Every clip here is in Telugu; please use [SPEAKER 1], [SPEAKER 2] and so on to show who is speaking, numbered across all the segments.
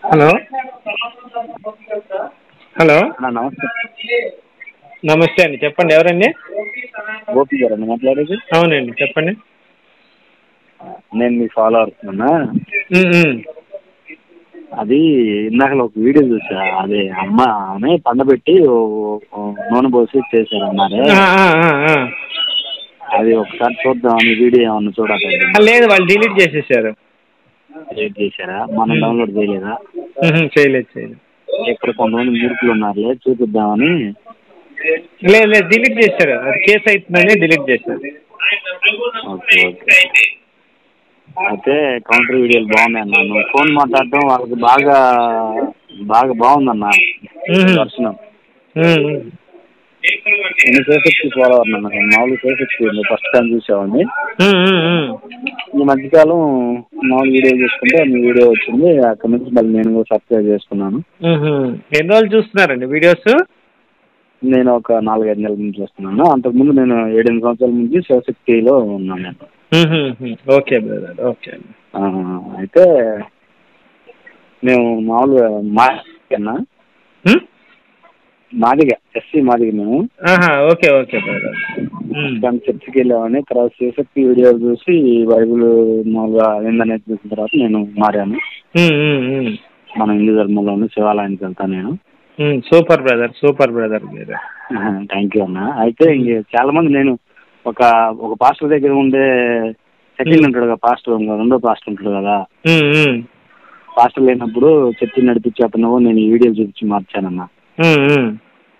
[SPEAKER 1] హలో హలో
[SPEAKER 2] అన్న నమస్తే
[SPEAKER 1] నమస్తే అండి చెప్పండి ఎవరండి
[SPEAKER 2] గోపి గారండి మాట్లాడేది
[SPEAKER 1] అవునండి చెప్పండి
[SPEAKER 2] నేను మీ ఫాలో అవుతున్నా
[SPEAKER 1] ఉమ్, ఉమ్.
[SPEAKER 2] అది ఇందాక ఒక వీడియో చూసా అదే అమ్మ ఆమె పండబెట్టి ఓ- ఓ నూనె పోసి చేశారన్నారే
[SPEAKER 1] ఆ, ఆ, ఆ, ఆ.
[SPEAKER 2] అది ఒకసారి చూద్దామని వీడియో ఏమన్నా చూడాలి
[SPEAKER 1] ఆ, లేదు వాళ్ళు డిలీట్ చేసేసారు
[SPEAKER 2] క్రియేట్ చేశారా మనం డౌన్లోడ్ చేయలేదా
[SPEAKER 1] ఉహుం, చేయలేదు చేయలేదు
[SPEAKER 2] ఇక్కడ కొంతమంది మూర్ఖులు ఉన్నారులే చూపిద్దామని
[SPEAKER 1] లేదు లేదు డిలీట్ చేశారు అది కేసు అవుతుందని డిలీట్ చేశారు
[SPEAKER 2] ఓకే ఓకే అయితే కౌంటర్ వీడియోలు బాగున్నాయి అన్న నువ్వు ఫోన్ మాట్లాడటం వాళ్ళకి బాగా బాగా బాగుందన్న
[SPEAKER 1] మ్మ్.
[SPEAKER 2] దర్శనం
[SPEAKER 1] ఉమ్, ఉమ్.
[SPEAKER 2] నేను ఫేసెక్స్ ఫాలో అన్న మామూలు ఫేసెక్స్ ఫస్ట్ టైం చూసేవాడిని
[SPEAKER 1] ఉమ్, ఉమ్, ఉమ్.
[SPEAKER 2] ఈ మధ్యకాలం మామూలు వీడియో చూసుకుంటే మీ వీడియో వచ్చింది అక్కడ నుంచి మళ్ళీ నేను కూడా సబ్స్క్రైబ్ చేసుకున్నాను
[SPEAKER 1] ఉహుం. ఎన్ని రోజులు చూస్తున్నారండి వీడియోస్
[SPEAKER 2] నేను ఒక నాలుగైదు నెలల నుంచి వస్తున్నాను అంతకుముందు నేను ఏడెనిమిది సంవత్సరాల నుంచి శివశక్తిలో ఉన్నాను నేను
[SPEAKER 1] ఉహుం, ఉహుం. ఓకే బ్రదర్ ఓకే అండి
[SPEAKER 2] ఆ, అయితే మేము మామూలుగా మాదిగన్నా
[SPEAKER 1] ఉమ్?
[SPEAKER 2] మాదిగ ఎస్సీ మాదిగ మేము
[SPEAKER 1] ఆహా ఓకే ఓకే బ్రదర్ ఉమ్.
[SPEAKER 2] దాని చర్చికి వెళ్ళామని తర్వాత శివశక్తి వీడియో చూసి బైబిల్ మామూలుగా ఏందనేది చూసిన తర్వాత నేను మారాను
[SPEAKER 1] ఉమ్, ఉమ్, ఉమ్.
[SPEAKER 2] మన హిందూ ధర్మంలోని శివాలయానికి వెళ్తాను నేను
[SPEAKER 1] ఉమ్, సూపర్ బ్రదర్ సూపర్ బ్రదర్ మీరు
[SPEAKER 2] థ్యాంక్ యూ అన్న అయితే ఇంక చాలా మంది నేను ఒక ఒక పాస్టర్ దగ్గర ఉండే సెకండ్ ఉంటాడు కదా పాస్టర్ రెండో పాస్టర్ ఉంటాడు కదా
[SPEAKER 1] ఉమ్, ఉమ్.
[SPEAKER 2] పాస్టర్ లేనప్పుడు చర్చి నడిపించి అతను నేను ఈ వీడియో చూపించి మార్చానన్న
[SPEAKER 1] ఉమ్, ఉమ్.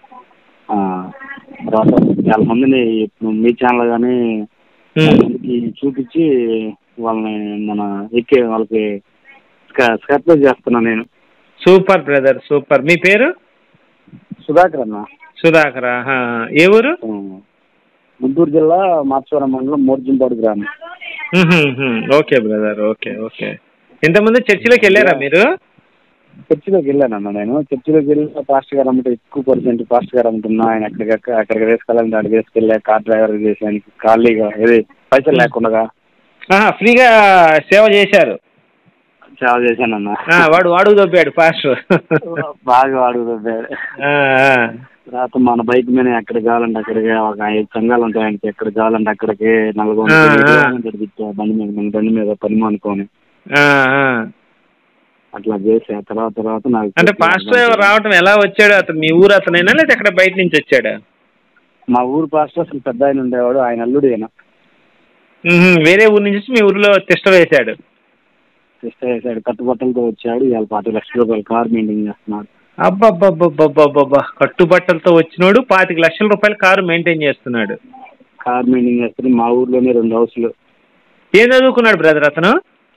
[SPEAKER 2] ఆ, తర్వాత చాలా మందిని ఇప్పుడు మీ ఛానల్ కానీ
[SPEAKER 1] ఉమ్.
[SPEAKER 2] మందికి చూపించి వాళ్ళని మన ఎక్కే వాళ్ళకి స్కర్ప్రైజ్ చేస్తున్నా నేను
[SPEAKER 1] సూపర్ బ్రదర్ సూపర్ మీ పేరు
[SPEAKER 2] సుధాకర్ అన్న
[SPEAKER 1] సుధాకర్ ఆహా. ఏ ఊరు
[SPEAKER 2] ఆ, గుంటూరు జిల్లా మార్చవరం మండలం మోర్జంపాడు గ్రామం
[SPEAKER 1] ఉహుం, ఉహుం. ఓకే బ్రదర్ ఓకే ఓకే ఇంతకుముందు చర్చిలోకి వెళ్ళారా మీరు
[SPEAKER 2] చర్చిలోకి వెళ్ళానన్న నేను చర్చిలోకి వెళ్ళి పాస్టర్ గారు అమ్మంటే ఎక్కువ పర్సెంట్ పాస్టర్ గారు అమ్ముతున్నా ఆయన అక్కడికి అక్కడికి వేసుకెళ్ళాలంటే అక్కడికి వేసుకెళ్ళా కార్ డ్రైవర్ చేసాను ఖాళీగా ఏది పైసలు లేకుండా
[SPEAKER 1] ఆహా, ఫ్రీగా సేవ చేశారు
[SPEAKER 2] సేవ చేశానన్న
[SPEAKER 1] ఆ, వాడు వాడు దొబ్బాడు పాస్టర్
[SPEAKER 2] బాగా వాడుతుంది
[SPEAKER 1] ఆ, ఆ.
[SPEAKER 2] తర్వాత మన బైక్ మీద ఎక్కడికి కావాలంటే అక్కడికి ఒక ఐదు సంఘాలు ఉంటాయి ఆయనకి ఎక్కడికి కావాలంటే అక్కడికి నల్గొండ
[SPEAKER 1] ఆ, ఆ.
[SPEAKER 2] నడిపించా బండి మీద మన బండి మీద పని అనుకోని
[SPEAKER 1] ఆ, ఆ.
[SPEAKER 2] అట్లా చేసా తర్వాత తర్వాత నాకు
[SPEAKER 1] అంటే పాస్టర్ రావటం ఎలా వచ్చాడు అతను మీ ఊరు అతనైనా లేదా ఎక్కడ బయట నుంచి వచ్చాడా
[SPEAKER 2] మా ఊరు పాస్టర్ అసలు పెద్ద ఆయన ఉండేవాడు ఆయన అల్లుడు ఆయన
[SPEAKER 1] ఉహుం, వేరే ఊరు నుంచి వచ్చి మీ ఊరిలో తిష్ట వేశాడు
[SPEAKER 2] సిస్టర్ వేసాడు కట్టుబట్టలతో వచ్చాడు ఇవాళ పాతి లక్షల రూపాయలు కార్ మెయింటైన్ చేస్తున్నాడు
[SPEAKER 1] అబ్బబ్బబ్బబ్బబ్బబ్బబ్బా కట్టుబట్టలతో వచ్చినోడు పాతిక లక్షల రూపాయల కారు మెయింటైన్ చేస్తున్నాడు
[SPEAKER 2] కార్ మెయింటైన్ చేస్తాడు మా ఊర్లోనే రెండు హౌస్లు
[SPEAKER 1] ఏం చదువుకున్నాడు బ్రదర్ అతను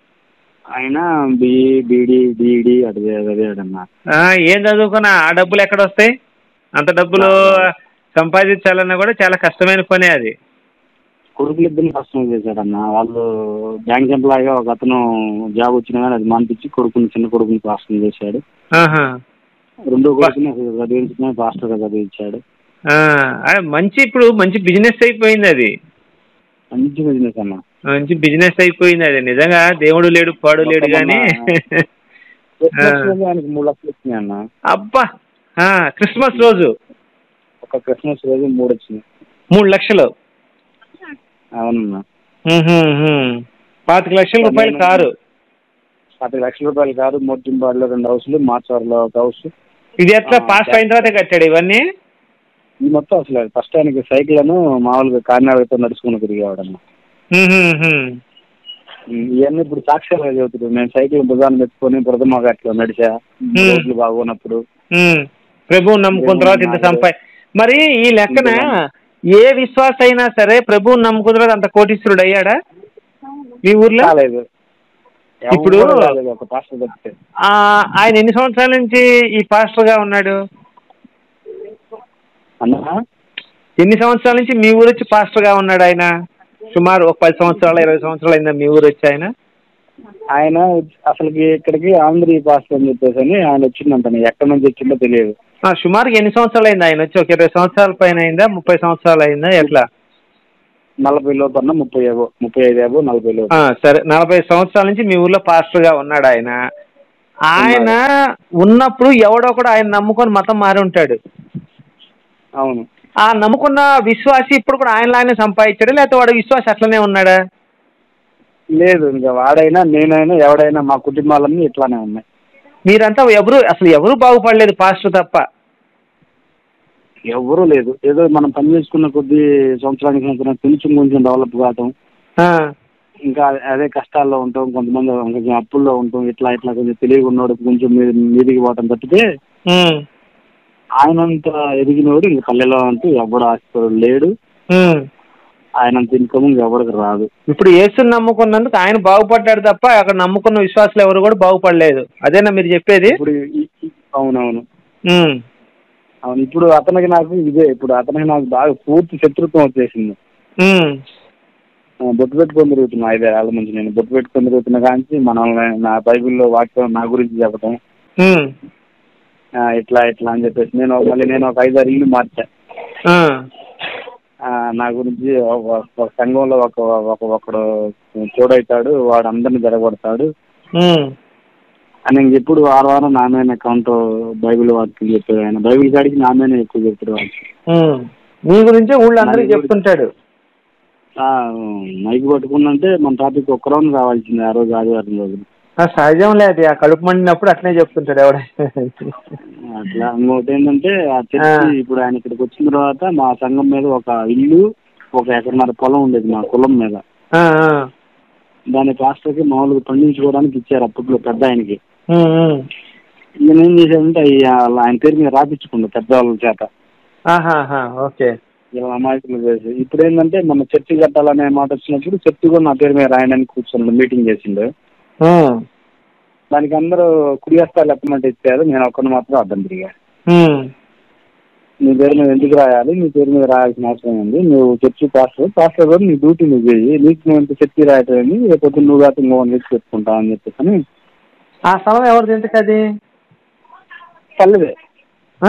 [SPEAKER 2] ఆయన బిఈ బీడీ డిఈడి అది చదివాడన్న
[SPEAKER 1] ఆ, ఏం చదువుకున్నా ఆ డబ్బులు ఎక్కడ వస్తాయి అంత డబ్బులు సంపాదించాలన్నా కూడా చాలా కష్టమైన పనే అది
[SPEAKER 2] కొడుకులు ఇద్దరిని కష్టం చేశాడన్న వాళ్ళు బ్యాంక్ ఎంప్లాయ్ గా ఒక అతను జాబ్ వచ్చినా కానీ అది మానిపించి కొడుకుని చిన్న కొడుకుని పాస్టర్ చేశాడు
[SPEAKER 1] ఆహా.
[SPEAKER 2] రెండో కొడుకుని అసలు చదివించుకుని పాస్టర్ గా చదివించాడు
[SPEAKER 1] ఆ, ఆ, మంచి ఇప్పుడు మంచి బిజినెస్ అయిపోయింది అది
[SPEAKER 2] మంచి బిజినెస్ అన్న
[SPEAKER 1] మంచి బిజినెస్ అయిపోయింది అది నిజంగా దేవుడు లేడు పాడు లేడు కానీ
[SPEAKER 2] క్రిస్మస్ రోజు ఆయనకి మూడు లక్షలు వచ్చినాయి అన్న
[SPEAKER 1] అబ్బా ఆ, క్రిస్మస్ రోజు
[SPEAKER 2] ఒక క్రిస్మస్ రోజు మూడు వచ్చినాయి
[SPEAKER 1] మూడు లక్షలు
[SPEAKER 2] అవునన్నా
[SPEAKER 1] ఉహు, ఉహు. పాతిక లక్షల రూపాయల కారు
[SPEAKER 2] పది లక్షల రూపాయలు కాదు మోర్జింబాడ్లో రెండు హౌస్లు మార్చవరంలో ఒక హౌస్
[SPEAKER 1] ఇది ఎట్లా
[SPEAKER 2] ఆ,
[SPEAKER 1] పాస్ అయిన తర్వాత కట్టాడు ఇవన్నీ
[SPEAKER 2] ఈ మొత్తం అసలు ఫస్ట్ ఆయనకి సైకిల్ అను మామూలుగా కాకినాడతో నడుచుకుని తిరిగేవాడన్న
[SPEAKER 1] ఉహు, ఉహు.
[SPEAKER 2] ఇవన్నీ ఇప్పుడు సాక్ష్యాలుగా చెబుతుంది నేను సైకిల్ భుజాన్ని పెట్టుకొని బురదమ్మ ఘాట్లో నడిచా రోడ్లు బాగున్నప్పుడు
[SPEAKER 1] ఉమ్. ప్రభువు నమ్ముకున్న తర్వాత ఇంత సంపాది మరి ఈ లెక్కన ఏ విశ్వాస అయినా సరే ప్రభువు నమ్ముకున్న తర్వాత అంత కోటీశ్వరుడు అయ్యాడా మీ ఊర్లో
[SPEAKER 2] కాలేదు
[SPEAKER 1] ఇప్పుడు-
[SPEAKER 2] ఎవరు కాలేదు ఒక పాస్టర్ తప్పితే
[SPEAKER 1] ఆ, ఆయన ఎన్ని సంవత్సరాల నుంచి ఈ పాస్టర్ గా ఉన్నాడు
[SPEAKER 2] అన్నా
[SPEAKER 1] ఎన్ని సంవత్సరాల నుంచి మీ ఊరు వచ్చి పాస్టర్ గా ఉన్నాడు ఆయన సుమారు ఒక పది సంవత్సరాలు ఇరవై సంవత్సరాలు అయిందా మీ ఊరు వచ్చి ఆయన
[SPEAKER 2] ఆయన అసలుకి ఇక్కడికి ఆంధ్రీ పాస్టర్ అని చెప్పేసి అని ఆయన వచ్చిందంట ఎక్కడి నుంచి వచ్చిందో తెలియదు
[SPEAKER 1] ఆ, సుమారుగా ఎన్ని సంవత్సరాలు అయిందా ఆయన వచ్చి ఒక ఇరవై సంవత్సరాల పైన అయిందా ముప్పై సంవత్సరాలు అయిందా ఎట్లా
[SPEAKER 2] నలభై లోపు అన్న ముప్పై ఏవో ముప్పై ఐదు ఏవో నలభై లోపు
[SPEAKER 1] ఆ, సరే నలభై సంవత్సరాల నుంచి మీ ఊర్లో పాస్టర్ గా ఉన్నాడు ఆయన ఆయన ఉన్నప్పుడు ఎవడో కూడా ఆయన నమ్ముకొని మతం మారి ఉంటాడు
[SPEAKER 2] అవును
[SPEAKER 1] ఆ నమ్ముకున్న విశ్వాసి ఇప్పుడు కూడా ఆయనలానే సంపాదించాడు లేకపోతే వాడు విశ్వాసి అట్లనే ఉన్నాడా
[SPEAKER 2] లేదు ఇంకా వాడైనా నేనైనా ఎవడైనా మా కుటుంబాలన్నీ ఇట్లానే ఉన్నాయి
[SPEAKER 1] మీరంతా ఎవరు అసలు ఎవరు బాగుపడలేదు పాస్టర్ తప్ప
[SPEAKER 2] ఎవరూ లేదు ఏదో మనం పని చేసుకున్న కొద్ది సంవత్సరానికి సంవత్సరం కొంచెం కొంచెం డెవలప్ కావటం
[SPEAKER 1] ఆ,
[SPEAKER 2] ఇంకా అదే కష్టాల్లో ఉంటాం కొంతమంది కొంచెం అప్పుల్లో ఉంటాం ఇట్లా ఇట్లా కొంచెం తెలివి ఉన్నోడు కొంచెం మీ- మీదికి పోవటం తప్పితే
[SPEAKER 1] ఉమ్,
[SPEAKER 2] ఆయనంత ఎదిగినోడు ఇంక పల్లెలో అంటూ ఎవడు ఆస్తిపరుడు లేడు
[SPEAKER 1] ఉమ్.
[SPEAKER 2] ఆయనంత ఇన్కమ్ ఎవరికి రాదు
[SPEAKER 1] ఇప్పుడు యేసుని నమ్ముకున్నందుకు ఆయన బాగుపడ్డాడు తప్ప అక్కడ నమ్ముకున్న విశ్వాసులు ఎవరు కూడా బాగుపడలేదు అదేనా మీరు చెప్పేది
[SPEAKER 2] ఇప్పుడు ఈ- ఈ- అవునవును
[SPEAKER 1] ఉమ్,
[SPEAKER 2] అవును ఇప్పుడు అతనికి నాకు ఇదే ఇప్పుడు అతనికి నాకు బాగా పూర్తి శత్రుత్వం వచ్చేసింది
[SPEAKER 1] ఉమ్,
[SPEAKER 2] ఆ, బొట్టు పెట్టుకొని తిరుగుతున్నా ఐదేళ్ళ నుంచి నేను బొట్టు పెట్టుకొని తిరుగుతున్న కానీ మనల్ని నా బైబిల్లో వాక్యం నా గురించి చెప్పటం
[SPEAKER 1] ఉమ్,
[SPEAKER 2] ఆ, ఇట్లా ఇట్లా అని చెప్పేసి నేను మళ్ళీ నేను ఒక ఐదారు ఇల్లు మార్చా
[SPEAKER 1] ఆ,
[SPEAKER 2] ఆ, నా గురించి ఒక ఒక సంఘంలో ఒక ఒక ఒకడు తోడవుతాడు వాడు అందరిని జరగొడతాడు
[SPEAKER 1] ఉమ్.
[SPEAKER 2] అని ఇంక ఎప్పుడు వారం వారం నా మీద అకౌంట్ బైబిల్ వాక్యం చెప్పాడు ఆయన బైబిల్ కాడికి నా మీద ఎక్కువ చెప్పాడు వాడు
[SPEAKER 1] ఉమ్. మీ గురించే ఊళ్ళో అందరికి
[SPEAKER 2] నా
[SPEAKER 1] చెప్తుంటాడు
[SPEAKER 2] ఆ, మైక్ పట్టుకున్నంటే మన టాపిక్ ఒక్క రౌండ్ రావాల్సింది ఆ రోజు ఆదివారం రోజు
[SPEAKER 1] ఆ, సహజం లేదు ఆ కడుపు మండినప్పుడు అట్లనే చెప్తుంటాడు ఎవడ
[SPEAKER 2] అట్లా ఇంకోటి ఏంటంటే ఆ చర్చి
[SPEAKER 1] ఆ.
[SPEAKER 2] ఇప్పుడు ఆయన ఇక్కడికి వచ్చిన తర్వాత మా సంఘం మీద ఒక ఇల్లు ఒక ఎకరన్నర పొలం ఉండేది మా కులం మీద
[SPEAKER 1] ఆ, ఆ.
[SPEAKER 2] దాని పాస్టర్కి మామూలుగా పండించుకోవడానికి ఇచ్చారు అప్పట్లో పెద్ద ఆయనకి
[SPEAKER 1] ఉమ్, ఉమ్.
[SPEAKER 2] ఈయన ఏం చేశాడంటే అవి ఆయన పేరు మీద రాపించుకుండు పెద్దవాళ్ళ చేత
[SPEAKER 1] ఆహాహా, ఓకే
[SPEAKER 2] ఇలా అమాయకులు చేసి ఇప్పుడు ఏంటంటే మన చర్చి కట్టాలనే మాట వచ్చినప్పుడు చర్చి కూడా నా పేరు మీద రాయడానికి కూర్చున్నాడు మీటింగ్ చేసిండు
[SPEAKER 1] ఉమ్,
[SPEAKER 2] దానికి అందరూ కుడియస్తాలు ఎక్కమంటే ఇచ్చారు నేను ఒక్కడిని మాత్రం అర్థం తిరిగా
[SPEAKER 1] ఉమ్,
[SPEAKER 2] నీ పేరు మీద ఎందుకు రాయాలి నీ పేరు మీద రాయాల్సిన అవసరం ఉంది నువ్వు చర్చి పాస్టర్ పాస్టర్ గారు నీ డ్యూటీ నువ్వు చేయి నీకు నువ్వు ఇంత చర్చి రాయటం ఏంది రేపు నువ్వు కాక ఇంకో తెచ్చి పెట్టుకుంటావు అని చెప్పేసి అని
[SPEAKER 1] ఆ స్థలం ఎవరిది ఎందుకు అది
[SPEAKER 2] పల్లెదే
[SPEAKER 1] ఆ?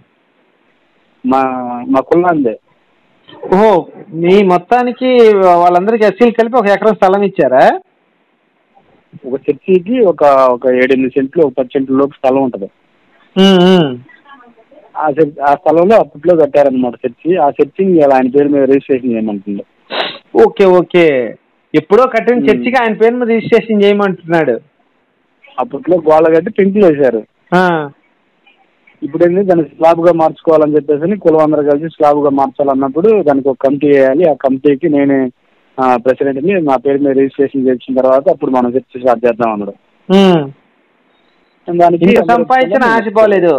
[SPEAKER 2] మా మా కుల్లాందే
[SPEAKER 1] ఓహో మీ మొత్తానికి వాళ్ళందరికి ఎస్సీలు కలిపి ఒక ఎకరం స్థలం ఇచ్చారా
[SPEAKER 2] ఒక చర్చికి ఒక ఒక ఏడెనిమిది సెంట్లు ఒక పది సెంట్ల లోపు స్థలం ఉంటుంది
[SPEAKER 1] ఉమ్, ఉమ్.
[SPEAKER 2] ఆ చర్చి ఆ స్థలంలో అప్పట్లో కట్టారనమాట చర్చి ఆ చర్చి ఇలా ఆయన పేరు మీద రిజిస్ట్రేషన్ చేయమంటుంది
[SPEAKER 1] ఓకే ఓకే ఎప్పుడో కట్టిన
[SPEAKER 2] ఉమ్.
[SPEAKER 1] చర్చికి ఆయన పేరు మీద రిజిస్ట్రేషన్ చేయమంటున్నాడు
[SPEAKER 2] అప్పట్లో గోళ్ళ కట్టి పెంకులు వేశారు
[SPEAKER 1] ఆ,
[SPEAKER 2] ఇప్పుడు ఏంటి దాన్ని స్లాబ్ గా మార్చుకోవాలని చెప్పేసి కులం అందరూ కలిసి స్లాబ్ గా మార్చాలన్నప్పుడు దానికి ఒక కమిటీ వేయాలి ఆ కమిటీకి నేనే ప్రెసిడెంట్ ని నా పేరు మీద రిజిస్ట్రేషన్ చేసిన తర్వాత అప్పుడు మనం చర్చ స్టార్ట్ చేద్దాం అన్నాడు
[SPEAKER 1] ఉమ్.
[SPEAKER 2] దానికి
[SPEAKER 1] ఇంత
[SPEAKER 2] అందరూ
[SPEAKER 1] సంపాదించిన ఆశపోలేదు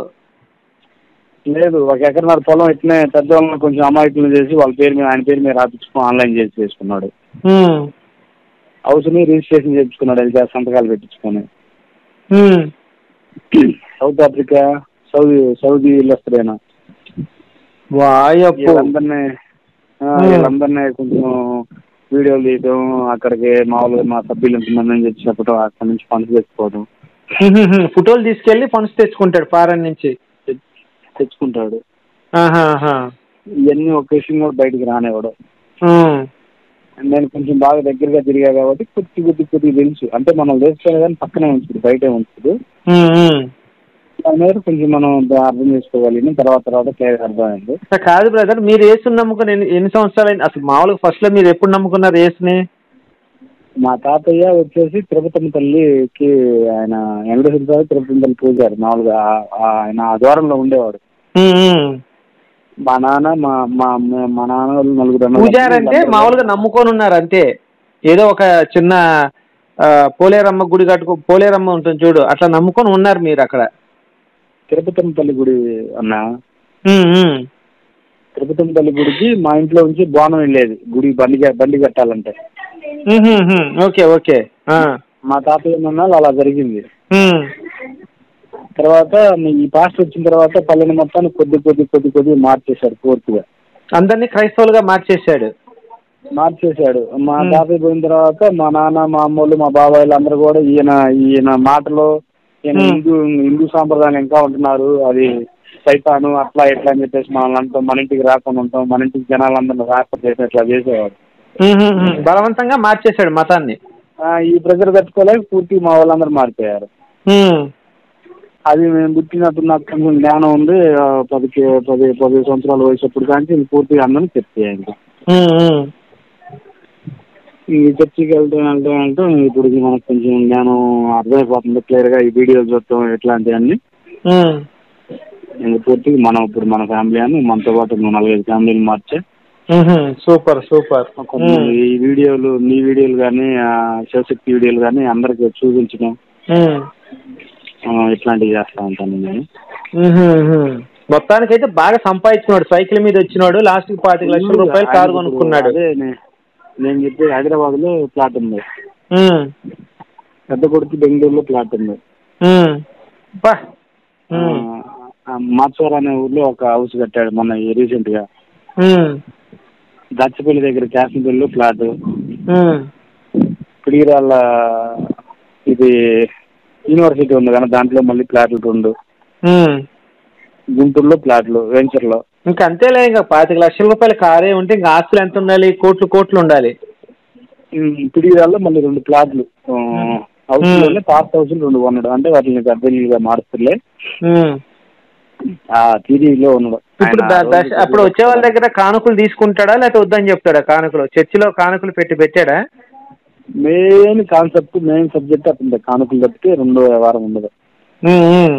[SPEAKER 2] లేదు ఒక ఎకరన్నర పొలం ఇట్లనే పెద్దవాళ్ళని కొంచెం అమాయకులను చేసి వాళ్ళ పేరు మీద ఆయన పేరు మీద రాపించుకుని ఆన్లైన్ చేసి చేసుకున్నాడు
[SPEAKER 1] ఉమ్,
[SPEAKER 2] హౌస్ ని రిజిస్ట్రేషన్ చేయించుకున్నాడు వెళ్ళి సంతకాలు పెట్టించుకొని
[SPEAKER 1] ఉమ్.
[SPEAKER 2] సౌత్ ఆఫ్రికా సౌదీ సౌదీ వస్తాడైనా
[SPEAKER 1] వాయప్పు
[SPEAKER 2] వీళ్ళందరినీ ఆ,
[SPEAKER 1] Hmm.
[SPEAKER 2] వీళ్ళందరినీ కొంచెం వీడియోలు తీయడం అక్కడికి మామూలుగా మా సభ్యులు ఎంతమంది తెచ్చి చెప్పడం అక్కడి నుంచి ఫండ్స్ తెచ్చుకోవడం
[SPEAKER 1] ఉహుహు. ఫోటోలు తీసుకెళ్లి ఫండ్స్ తెచ్చుకుంటాడు ఫారెన్ నుంచి
[SPEAKER 2] తెచ్- తెచ్చుకుంటాడు
[SPEAKER 1] ఆహాహా.
[SPEAKER 2] ఇవన్నీ ఒక విషయం కూడా బయటికి రానివ్వడు
[SPEAKER 1] ఉమ్.
[SPEAKER 2] నేను కొంచెం బాగా దగ్గరగా తిరిగా కాబట్టి కొద్ది కొద్ది కొద్దిగా తెలుసు అంటే మనం తెలుసుకోవాలి కానీ పక్కనే ఉంచుతుంది బయటే ఉంచుతుంది
[SPEAKER 1] ఉమ్, ఉమ్.
[SPEAKER 2] దాని మీద కొంచెం మనం దా- అర్థం చేసుకోగలిగిన తర్వాత తర్వాత క్లియర్ అర్థమైంది
[SPEAKER 1] అసలు కాదు బ్రదర్ మీరు ఏసుని నమ్ముకుని ఎన్ని ఎన్ని సంవత్సరాలు అయింది అసలు మామూలుగా ఫస్ట్ లో మీరు ఎప్పుడు నమ్ముకున్నారు ఏసుని
[SPEAKER 2] మా తాతయ్య వచ్చేసి తిరుపతి తల్లికి ఆయన వెంకటేశ్వర స్వామి తిరుపతి తల్లి పూజారు మామూలుగా ఆ- ఆ- ఆయన ఆ ద్వారంలో ఉండేవాడు
[SPEAKER 1] ఉమ్, ఉమ్.
[SPEAKER 2] మా నాన్న మా మా మా- మా నాన్న వాళ్ళు నలుగురు అన్నదమ్ములు.
[SPEAKER 1] పూజారి అంటే మామూలుగా నమ్ముకొని ఉన్నారు అంతే ఏదో ఒక చిన్న ఆ, పోలేరమ్మ గుడి కట్టుకో పోలేరమ్మ ఉంటుంది చూడు అట్లా నమ్ముకొని ఉన్నారు మీరు అక్కడ
[SPEAKER 2] తిరుపతి తల్లి గుడి అన్న
[SPEAKER 1] ఉమ్, ఉమ్.
[SPEAKER 2] తిరుపతి తల్లి గుడికి మా ఇంట్లో నుంచి బోనం వెళ్ళేది గుడి బండి క- బండి కట్టాలంటే
[SPEAKER 1] ఉహు, ఉహు. ఓకే ఓకే ఆ.
[SPEAKER 2] మా తాతయ్య ఉన్నాళ్ళు అలా జరిగింది
[SPEAKER 1] ఉమ్.
[SPEAKER 2] తర్వాత మీ- ఈ పాస్ట్ వచ్చిన తర్వాత పల్లెని మొత్తాన్ని కొద్ది కొద్ది కొద్ది కొద్ది మార్చేశారు పూర్తిగా
[SPEAKER 1] అందరినీ క్రైస్తవులుగా మార్చేశాడు
[SPEAKER 2] మార్చేశాడు మా
[SPEAKER 1] Hmm.
[SPEAKER 2] తాతయ్య పోయిన తర్వాత మా నాన్న మా అమ్మోళ్ళు మా బాబాయిలు అందరూ కూడా ఈయన ఈయన మాటలో ఈయన
[SPEAKER 1] Hmm.
[SPEAKER 2] హిందూ హిందూ సాంప్రదాయం ఇంకా ఉంటున్నారు అది సైతాను అట్లా ఇట్లా అని చెప్పేసి మనల్ని అంటాం మన ఇంటికి రాకుండా ఉంటాం మన ఇంటికి జనాలందరినీ రాకుండా చేసి అట్లా చేసేవాడు
[SPEAKER 1] ఉహు, ఉహు. బలవంతంగా మార్చేశాడు మతాన్ని
[SPEAKER 2] ఆ, ఈ ప్రెజర్ తట్టుకోలేక పూర్తి మా వాళ్ళందరూ మారిపోయారు
[SPEAKER 1] ఉమ్.
[SPEAKER 2] అది మేము పుట్టినప్పుడు నాకు కొంచెం జ్ఞానం ఉంది ఆ, పది కే- పది పది సంవత్సరాల వయసు అప్పుడు కానీ ఇది పూర్తిగా అందరం చెప్పి ఇంకా
[SPEAKER 1] ఉమ్, ఉమ్.
[SPEAKER 2] ఈ చర్చికి వెళ్తాం వెళ్తాం వెళ్తాం ఇప్పుడు ఇది మనకు కొంచెం జ్ఞానం అర్థమైపోతుంది క్లియర్గా ఈ వీడియోలు చూడటం ఇట్లాంటివన్నీ
[SPEAKER 1] ఉమ్.
[SPEAKER 2] ఇంక పూర్తిగా మనం ఇప్పుడు మన ఫ్యామిలీ అని మనతో పాటు మనం నాలుగైదు ఫ్యామిలీలు మార్చే
[SPEAKER 1] ఉహు, సూపర్ సూపర్
[SPEAKER 2] కొన్ని
[SPEAKER 1] ఉమ్,
[SPEAKER 2] ఈ వీడియోలు నీ వీడియోలు కానీ శివశక్తి వీడియోలు కానీ అందరికి చూపించడం
[SPEAKER 1] ఉమ్.
[SPEAKER 2] ఆ, ఇట్లాంటివి చేస్తా ఉంటాను నేను
[SPEAKER 1] ఉహు, ఉహు. మొత్తానికైతే బాగా సంపాదించినాడు సైకిల్ మీద వచ్చినాడు లాస్ట్ కి పాతిక లక్షల రూపాయలు కారు కొనుక్కున్నాడు
[SPEAKER 2] అదే నే- నేను చెప్పి హైదరాబాద్ లో ప్లాట్ ఉంది
[SPEAKER 1] ఉమ్,
[SPEAKER 2] పెద్ద కొడుకు బెంగళూరులో ప్లాట్ ఉంది
[SPEAKER 1] ఉమ్. బా. ఉమ్,
[SPEAKER 2] మాచవర్ అనే ఊర్లో ఒక హౌస్ కట్టాడు మొన్న రీసెంట్ గా
[SPEAKER 1] ఉమ్,
[SPEAKER 2] దచ్చపల్లి దగ్గర క్యాసిపల్లి ఫ్లాట్
[SPEAKER 1] ఉమ్.
[SPEAKER 2] పిడిగిరాళ్ళ ఇది యూనివర్సిటీ ఉంది కానీ దాంట్లో మళ్ళీ ప్లాట్లు రెండు
[SPEAKER 1] ఉమ్.
[SPEAKER 2] గుంటూరులో ప్లాట్లు వెంచర్లో
[SPEAKER 1] ఇంకా అంతేలే ఇంకా పాతిక లక్షల రూపాయల కారే ఉంటే ఇంకా ఆస్తులు ఎంత ఉండాలి కోట్లు కోట్లు ఉండాలి
[SPEAKER 2] పిడిగిరాల్లో మళ్ళీ రెండు ప్లాట్లు హౌస్ లోనే పాత హౌస్ రెండు కొన్నాడు అంటే వాటిని గద్దెలుగా మారుస్తులే
[SPEAKER 1] ఉమ్.
[SPEAKER 2] ఆ టీడీలో ఉన్నాడు
[SPEAKER 1] ఇప్పుడు
[SPEAKER 2] ఆయన
[SPEAKER 1] ద- దశ
[SPEAKER 2] రోజు
[SPEAKER 1] అప్పుడు వచ్చే వాళ్ళ దగ్గర కానుకలు తీసుకుంటాడా లేకపోతే వద్దని చెప్తాడా కానుకలు చర్చిలో కానుకలు పెట్టి పెట్టాడా
[SPEAKER 2] మెయిన్ కాన్సెప్ట్ మెయిన్ సబ్జెక్ట్ అతని కానుకలు తప్పితే రెండో వ్యవహారం ఉండదు
[SPEAKER 1] ఉమ్, ఉమ్.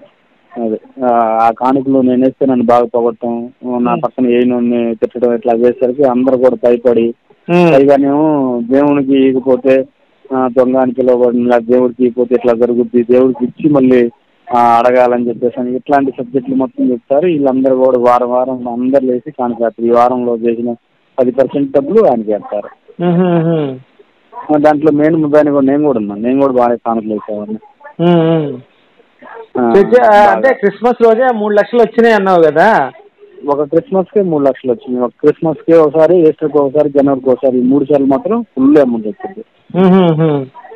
[SPEAKER 2] అదే ఆ, ఆ కానుకలు నేను వేస్తే నన్ను బాగా పొగడటం నా పక్కన ఏ నన్ను తిట్టడం ఇట్లా చేసేసరికి అందరు కూడా భయపడి
[SPEAKER 1] ఉమ్.
[SPEAKER 2] పైగానేమో దేవునికి ఇకపోతే దొంగ అని పిలువబడిన దేవుడికి ఇకపోతే ఇట్లా జరుగుద్ది దేవుడికి ఇచ్చి మళ్ళీ ఆ, అడగాలని చెప్పేసి అని ఇట్లాంటి సబ్జెక్టులు మొత్తం చెప్తారు వీళ్ళందరూ కూడా వారం వారం అందరు లేసి కానుకేస్తారు ఈ వారంలో చేసిన పది పర్సెంట్ డబ్బులు ఆయనకి వేస్తారు
[SPEAKER 1] ఉహు, ఉహు.
[SPEAKER 2] ఆ, దాంట్లో మెయిన్ ముద్దాని కూడా నేను కూడా ఉన్నాను నేను కూడా బాగా కానుకలు వేసేవాడిని
[SPEAKER 1] ఉమ్, ఉమ్.
[SPEAKER 2] ఆ,
[SPEAKER 1] చర్చి ఆ,
[SPEAKER 2] బాగా.
[SPEAKER 1] అంటే క్రిస్మస్ రోజే మూడు లక్షలు వచ్చినాయి అన్నావు కదా
[SPEAKER 2] ఒక క్రిస్మస్ కి మూడు లక్షలు వచ్చింది ఒక క్రిస్మస్ కి ఒకసారి ఈస్టర్ కి ఒకసారి జనవరికి ఒకసారి ఈ మూడు సార్లు మాత్రం ఫుల్ అమౌంట్ వచ్చింది
[SPEAKER 1] ఉహు, ఉహు.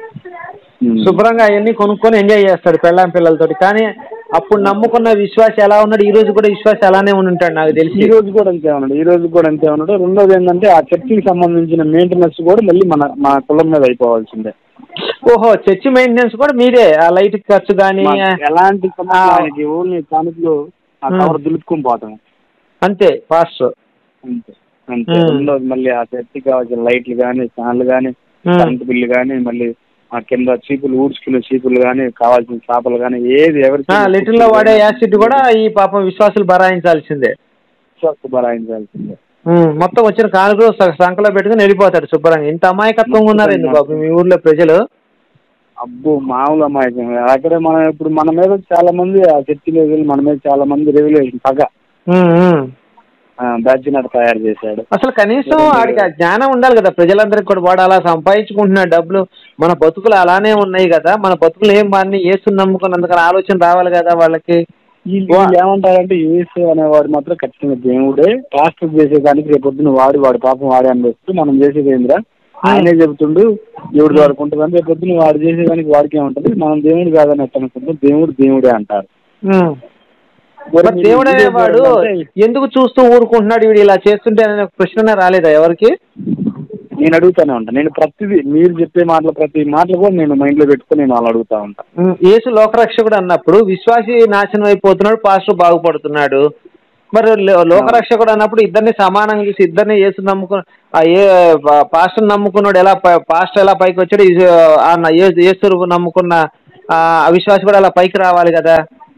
[SPEAKER 2] ఉమ్.
[SPEAKER 1] శుభ్రంగా అవన్నీ కొనుక్కొని ఎంజాయ్ చేస్తాడు పెళ్ళాం పిల్లలతోటి కానీ అప్పుడు నమ్ముకున్న విశ్వాస ఎలా ఉన్నాడు ఈ రోజు కూడా విశ్వాస అలానే ఉండి ఉంటాడు నాకు తెలిసి
[SPEAKER 2] ఈ రోజు కూడా అంతే ఉన్నాడు ఈ రోజు కూడా అంతే ఉన్నాడు రెండోది ఏంటంటే ఆ చర్చికి సంబంధించిన మెయింటెనెన్స్ కూడా మళ్ళీ మన మన కులం మీద అయిపోవాల్సిందే
[SPEAKER 1] ఓహో చర్చి మెయింటెనెన్స్ కూడా మీరే ఆ లైట్ ఖర్చు కానీ
[SPEAKER 2] మాకు ఎలాంటి సమస్య
[SPEAKER 1] ఆ.
[SPEAKER 2] ఆయనకి ఓన్లీ కానుకలు ఆ
[SPEAKER 1] ఉమ్.
[SPEAKER 2] కవర్ దులుపుకొని పోతాం
[SPEAKER 1] అంతే పాస్టర్
[SPEAKER 2] అంతే అంతే
[SPEAKER 1] ఉమ్.
[SPEAKER 2] రెండోది మళ్ళీ ఆ చర్చికి కావాల్సిన లైట్లు కానీ ఫ్యాన్లు కానీ
[SPEAKER 1] ఉమ్.
[SPEAKER 2] కరెంట్ బిల్లు కానీ మళ్ళీ ఆ కింద చీపులు ఊడ్చుకునే చీపులు కానీ కావాల్సిన చేపలు కానీ ఏది ఎవరికి
[SPEAKER 1] లిటిల్ లో వాడే యాసిడ్ కూడా ఈ పాపం విశ్వాసులు భరాయించాల్సిందే
[SPEAKER 2] బరాయించాల్సిందే
[SPEAKER 1] ఉమ్, మొత్తం వచ్చిన కానుకలు స- సంకలో పెట్టుకుని వెళ్ళిపోతాడు శుభ్రంగా ఇంత అమాయకత్వంగా ఉన్నారు ఎందుకు బాబు మీ ఊర్లో ప్రజలు
[SPEAKER 2] అబ్బో మామూలు అమాయకం అక్కడే మనం ఇప్పుడు మన మీద చాలా మంది ఆ చర్చిలో వెళ్ళి మన మీద చాలా మంది రెగ్యులేషన్ పగ
[SPEAKER 1] ఉమ్, ఉమ్.
[SPEAKER 2] బ్యాచ్ నట్ తయారు చేశాడు
[SPEAKER 1] అసలు కనీసం ఆడికి ఆ జ్ఞానం ఉండాలి కదా ప్రజలందరికీ కూడా వాడు అలా సంపాదించుకుంటున్న డబ్బులు మన బతుకులు అలానే ఉన్నాయి కదా మన బతుకులు ఏం వాడిని ఏసుని నమ్ముకున్నందుకని ఆలోచన రావాలి కదా వాళ్ళకి
[SPEAKER 2] వీళ్ళు వీళ్ళు ఏమంటారంటే యేసు అనేవాడు మాత్రం ఖచ్చితంగా దేవుడే పాస్టర్ చేసేదానికి రేపొద్దున వాడు వాడి పాపం వాడే అనిపిస్తూ మనం చేసేది ఏందిరా ఆయనే చెబుతుండు దేవుడు వాడుకుంటుందని రేపొద్దున వాడు చేసేదానికి వాడికి ఏముంటది మనం దేవుడు కాదని ఎట్ట అనుకుంటాం దేవుడు దేవుడే అంటారు
[SPEAKER 1] ఉమ్.
[SPEAKER 2] మరి
[SPEAKER 1] మరి
[SPEAKER 2] మీరు
[SPEAKER 1] దేవుడు
[SPEAKER 2] వీడియో
[SPEAKER 1] అనేవాడు
[SPEAKER 2] చూడాలంటే
[SPEAKER 1] ఎందుకు చూస్తూ ఊరుకుంటున్నాడు వీడు ఇలా చేస్తుంటే అనే ఒక ప్రశ్న రాలేదా ఎవరికి
[SPEAKER 2] నేను అడుగుతానే ఉంటాను నేను ప్రతిదీ మీరు చెప్పే మాటలు ప్రతి మాటలు కూడా నేను మైండ్లో పెట్టుకొని నేను వాళ్ళు అడుగుతా ఉంటాను
[SPEAKER 1] ఉమ్, యేసు లోకరక్షకుడు అన్నప్పుడు విశ్వాసి నాశనం అయిపోతున్నాడు పాస్టర్ బాగుపడుతున్నాడు మరి లో- లోకరక్షకుడు అన్నప్పుడు ఇద్దరిని సమానంగా చూసి ఇద్దరిని యేసు నమ్ముకున్న ఆ ఏ పా- పాస్టర్ నమ్ముకున్నాడు ఎలా ప- పాస్టర్ ఎలా పైకి వచ్చాడు ఈ- ఆ న- యేసు యేసు నమ్ముకున్న ఆ అవిశ్వాసి కూడా అలా పైకి రావాలి కదా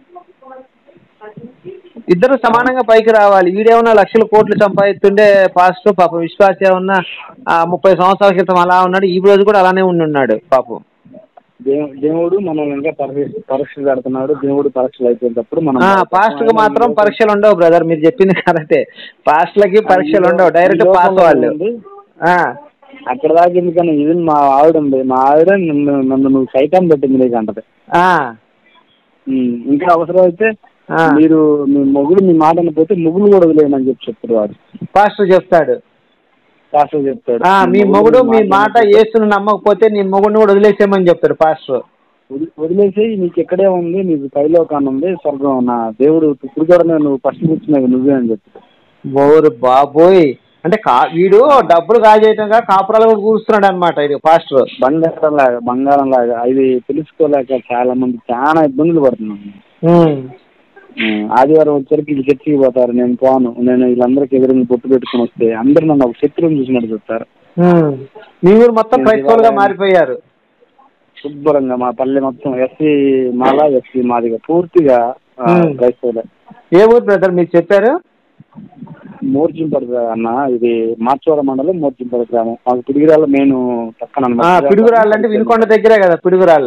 [SPEAKER 1] ఇద్దరు సమానంగా పైకి రావాలి వీడేమన్నా లక్షల కోట్లు సంపాదిస్తుండే పాస్టర్ పాపం విశ్వాస ఏమన్నా ఆ ముప్పై సంవత్సరాల క్రితం అలా ఉన్నాడు ఈ రోజు కూడా అలానే ఉండి ఉన్నాడు పాపం
[SPEAKER 2] దేవు దేవుడు మనం ఇంకా పరీక్ష పరీక్షలు పెడుతున్నాడు దేవుడు పరీక్షలు అయిపోయినప్పుడు మనం
[SPEAKER 1] ఆ, పాస్టర్కి మాత్రం పరీక్షలు ఉండవు బ్రదర్ మీరు చెప్పింది కరెక్టే పాస్టర్లకి పరీక్షలు ఉండవు డైరెక్ట్ పాస్ వాళ్ళు ఆ,
[SPEAKER 2] అక్కడ దాకా ఎందుకని ఇది మా ఆవిడ ఉంది మా ఆవిడ నన్ను నన్ను నువ్వు సైతాన్ పెట్టింది నీకు అంటది
[SPEAKER 1] ఆ,
[SPEAKER 2] ఉమ్, ఇంకా అవసరం అయితే
[SPEAKER 1] ఆ.
[SPEAKER 2] మీరు మీ మొగుడు మీ మాట అనకపోతే మొగుడు కూడా వదిలేయమని చెప్పి చెప్తాడు వాడు
[SPEAKER 1] పాస్టర్ చెప్తాడు
[SPEAKER 2] పాస్టర్ చెప్తాడు
[SPEAKER 1] ఆ, మీ మొగుడు మీ మాట
[SPEAKER 2] అనకపోతే
[SPEAKER 1] ఏసును నమ్మకపోతే నీ మొగుడిని కూడా వదిలేసేయమని చెప్తాడు పాస్టర్
[SPEAKER 2] వది- వదిలేసేయి నీకు ఎక్కడే ఉంది నీకు పైలోకాన్ని ఉంది స్వర్గం నా దేవుడు ఇప్పుడు కూడా నువ్వు ఫస్ట్ కూర్చున్నది నువ్వే అని చెప్తాడు
[SPEAKER 1] ఓరు బాబోయ్ అంటే కా వీడు డబ్బులు కాజేయటంగా కాపురాలు కూడా కూరుస్తున్నాడు అనమాట ఇది పాస్టర్
[SPEAKER 2] బంగారం లాగా బంగారం లాగా ఇది తెలుసుకోలేక చాలా మంది చాలా ఇబ్బందులు పడుతున్నాను
[SPEAKER 1] ఉమ్.
[SPEAKER 2] ఉమ్, ఆదివారం వచ్చరికి వీళ్ళు చర్చికి పోతారు నేను పోను నేను వీళ్ళందరికీ ఎదురుగా పొట్టు పెట్టుకుని వస్తే అందరూ నన్ను ఒక శత్రువుని చూసినట్టు చూస్తారు
[SPEAKER 1] ఉమ్. మీ ఊరు మొత్తం
[SPEAKER 2] నేను
[SPEAKER 1] క్రైస్తవులుగా
[SPEAKER 2] ఇవాళ-
[SPEAKER 1] మారిపోయారు
[SPEAKER 2] శుభ్రంగా మా పల్లె మొత్తం ఎస్సీ మాల ఎస్సీ మాదిగా పూర్తిగా ఆ,
[SPEAKER 1] ఉమ్.
[SPEAKER 2] క్రైస్తవులే
[SPEAKER 1] ఏ ఊరు బ్రదర్ మీరు చెప్పారు
[SPEAKER 2] మోర్చింపడ అన్న ఇది మార్చవరం మండలం మోర్చింపడ గ్రామం మాకు పిడిగిరాల మెయిన్ పక్కన
[SPEAKER 1] ఆ,
[SPEAKER 2] అన్నమాట.
[SPEAKER 1] పిడుగురాళ్ళు అంటే వినుకొండ దగ్గరే కదా పిడుగురాళ్ళ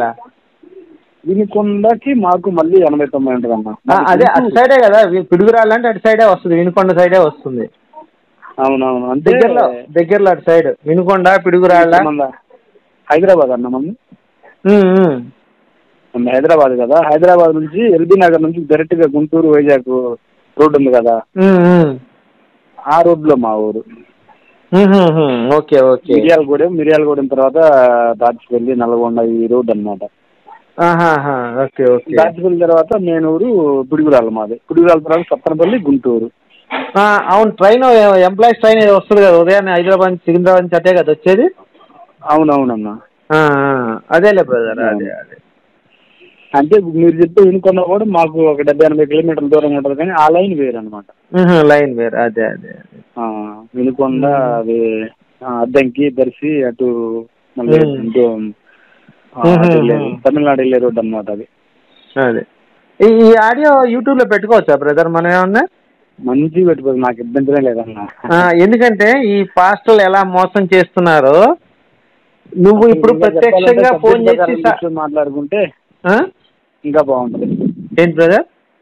[SPEAKER 2] వినుకొండకి మాకు మళ్ళీ ఎనభై తొంభై ఉంటుంది అన్న
[SPEAKER 1] ఆ, అదే అటు సైడే కదా వి- పిడుగురాళ్ళు అంటే అటు సైడే వస్తుంది వినుకొండ సైడే వస్తుంది
[SPEAKER 2] అవునవును అంటే
[SPEAKER 1] దగ్గరలో దగ్గరలో అటు సైడ్ వినుకొండ పిడుగురాళ్ళ
[SPEAKER 2] మన హైదరాబాద్ అన్న మనం
[SPEAKER 1] ఉమ్, ఉమ్.
[SPEAKER 2] మన హైదరాబాద్ కదా హైదరాబాద్ నుంచి ఎల్బీ నగర్ నుంచి డైరెక్ట్ గా గుంటూరు వైజాగ్ రోడ్ ఉంది కదా
[SPEAKER 1] ఉమ్, ఉమ్.
[SPEAKER 2] ఆ రోడ్ లో మా ఊరు
[SPEAKER 1] ఉమ్, ఉమ్, ఉమ్. ఓకే ఓకే
[SPEAKER 2] మిర్యాలగూడెం మిర్యాలగూడెం తర్వాత దాచిపల్లి నల్గొండ ఈ రోడ్ అన్నమాట
[SPEAKER 1] ఆహాహా, ఓకే ఓకే
[SPEAKER 2] దాచిపల్లి తర్వాత మెయిన్ ఊరు పిడుగురాల మాది పిడుగురాల తర్వాత సత్తనపల్లి గుంటూరు
[SPEAKER 1] ఆ, అవును ట్రైన్ ఎంప్లాయీస్ ట్రైన్ ఏదో వస్తుంది కదా ఉదయాన్నే హైదరాబాద్ నుంచి సికింద్రాబాద్ నుంచి అటే కదా వచ్చేది
[SPEAKER 2] అవునవునన్నా
[SPEAKER 1] ఆ, ఆ, అదేలే బ్రదర్ అదే అదే
[SPEAKER 2] అంటే మీరు చెప్పే వినుకున్నా కూడా మాకు ఒక డెబ్బై ఎనభై కిలోమీటర్ల దూరం ఉంటుంది కానీ ఆ లైన్ వేరు అనమాట
[SPEAKER 1] ఉహు, లైన్ వేరు అదే అదే అదే
[SPEAKER 2] వినుకొండ అది ఆ, అద్దంకి దర్శి అటు మళ్ళీ
[SPEAKER 1] మ్మ్.
[SPEAKER 2] ఇటు ఆ,
[SPEAKER 1] మ్మ్,
[SPEAKER 2] అటు వెళ్ళే-
[SPEAKER 1] మ్మ్.
[SPEAKER 2] తమిళనాడు వెళ్ళే రోడ్ అనమాట అది
[SPEAKER 1] అదే ఈ ఈ ఆడియో యూట్యూబ్ లో పెట్టుకోవచ్చా బ్రదర్ మనం ఏమన్నా
[SPEAKER 2] మంచిగా పెట్టుకోదు నాకు ఇబ్బందినే లేదన్న
[SPEAKER 1] ఆ, ఎందుకంటే ఈ పాస్టర్లు ఎలా మోసం చేస్తున్నారో నువ్వు ఇప్పుడు
[SPEAKER 2] ఇంకా
[SPEAKER 1] ప్రత్యక్షంగా
[SPEAKER 2] చెప్పాలంటే
[SPEAKER 1] ఫోన్
[SPEAKER 2] సబ్జెక్ట్
[SPEAKER 1] చేసి
[SPEAKER 2] ప్రకారం కూర్చొని మాట్లాడుకుంటే
[SPEAKER 1] ఆ?
[SPEAKER 2] ఇంకా బాగుంటుంది
[SPEAKER 1] ఏంటి బ్రదర్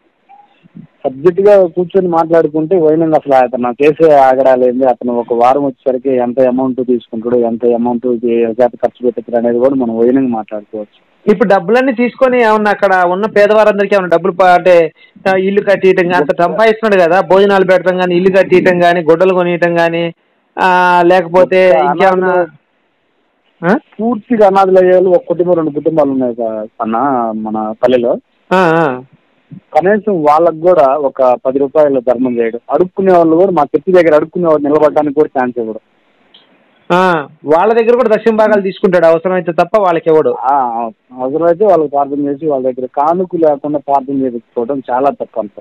[SPEAKER 2] సబ్జెక్ట్ గా కూర్చొని మాట్లాడుకుంటే వైనంగా అసలు అతను చేసే ఆగడాలేంది అతను ఒక వారం వచ్చేసరికి ఎంత అమౌంట్ తీసుకుంటాడు ఎంత అమౌంట్ చేత ఖర్చు పెట్టాడు అనేది కూడా మనం వైనంగా మాట్లాడుకోవచ్చు
[SPEAKER 1] ఇప్పుడు డబ్బులన్నీ తీసుకొని ఏమన్నా అక్కడ ఉన్న పేదవారందరికీ ఏమన్నా డబ్బులు ప- అంటే ఆ, ఇల్లు కట్టియటం కానీ అంత సంపాదిస్తున్నాడు కదా భోజనాలు పెట్టడం కానీ ఇల్లు కట్టియటం కానీ గుడ్డలు కొనియటం కానీ లేకపోతే
[SPEAKER 2] ఒక్క
[SPEAKER 1] ఇంకేమన్నా ఆ?
[SPEAKER 2] పూర్తిగా అనాథులు అయ్యే వాళ్ళు ఒక కుటుంబం రెండు కుటుంబాలు ఉన్నాయి కా- అన్న మన పల్లెలో
[SPEAKER 1] ఆ, ఆ.
[SPEAKER 2] కనీసం వాళ్ళకు కూడా ఒక పది రూపాయలు ధర్మం చేయడం అడుక్కునే వాళ్ళు కూడా మా చెట్టు దగ్గర అడుక్కునే వాళ్ళు నిలబడడానికి కూడా ఛాన్స్ ఇవ్వడం
[SPEAKER 1] ఆ, వాళ్ళ దగ్గర కూడా దక్షిణ భాగాలు తీసుకుంటాడు అవసరమైతే తప్ప వాళ్ళకి ఇవ్వడు
[SPEAKER 2] ఆ, అవసరమైతే వాళ్ళకి ప్రార్థన చేసి వాళ్ళ దగ్గర కానుక లేకుండా ప్రార్థన చేయించుకోవడం చాలా తప్పు అంత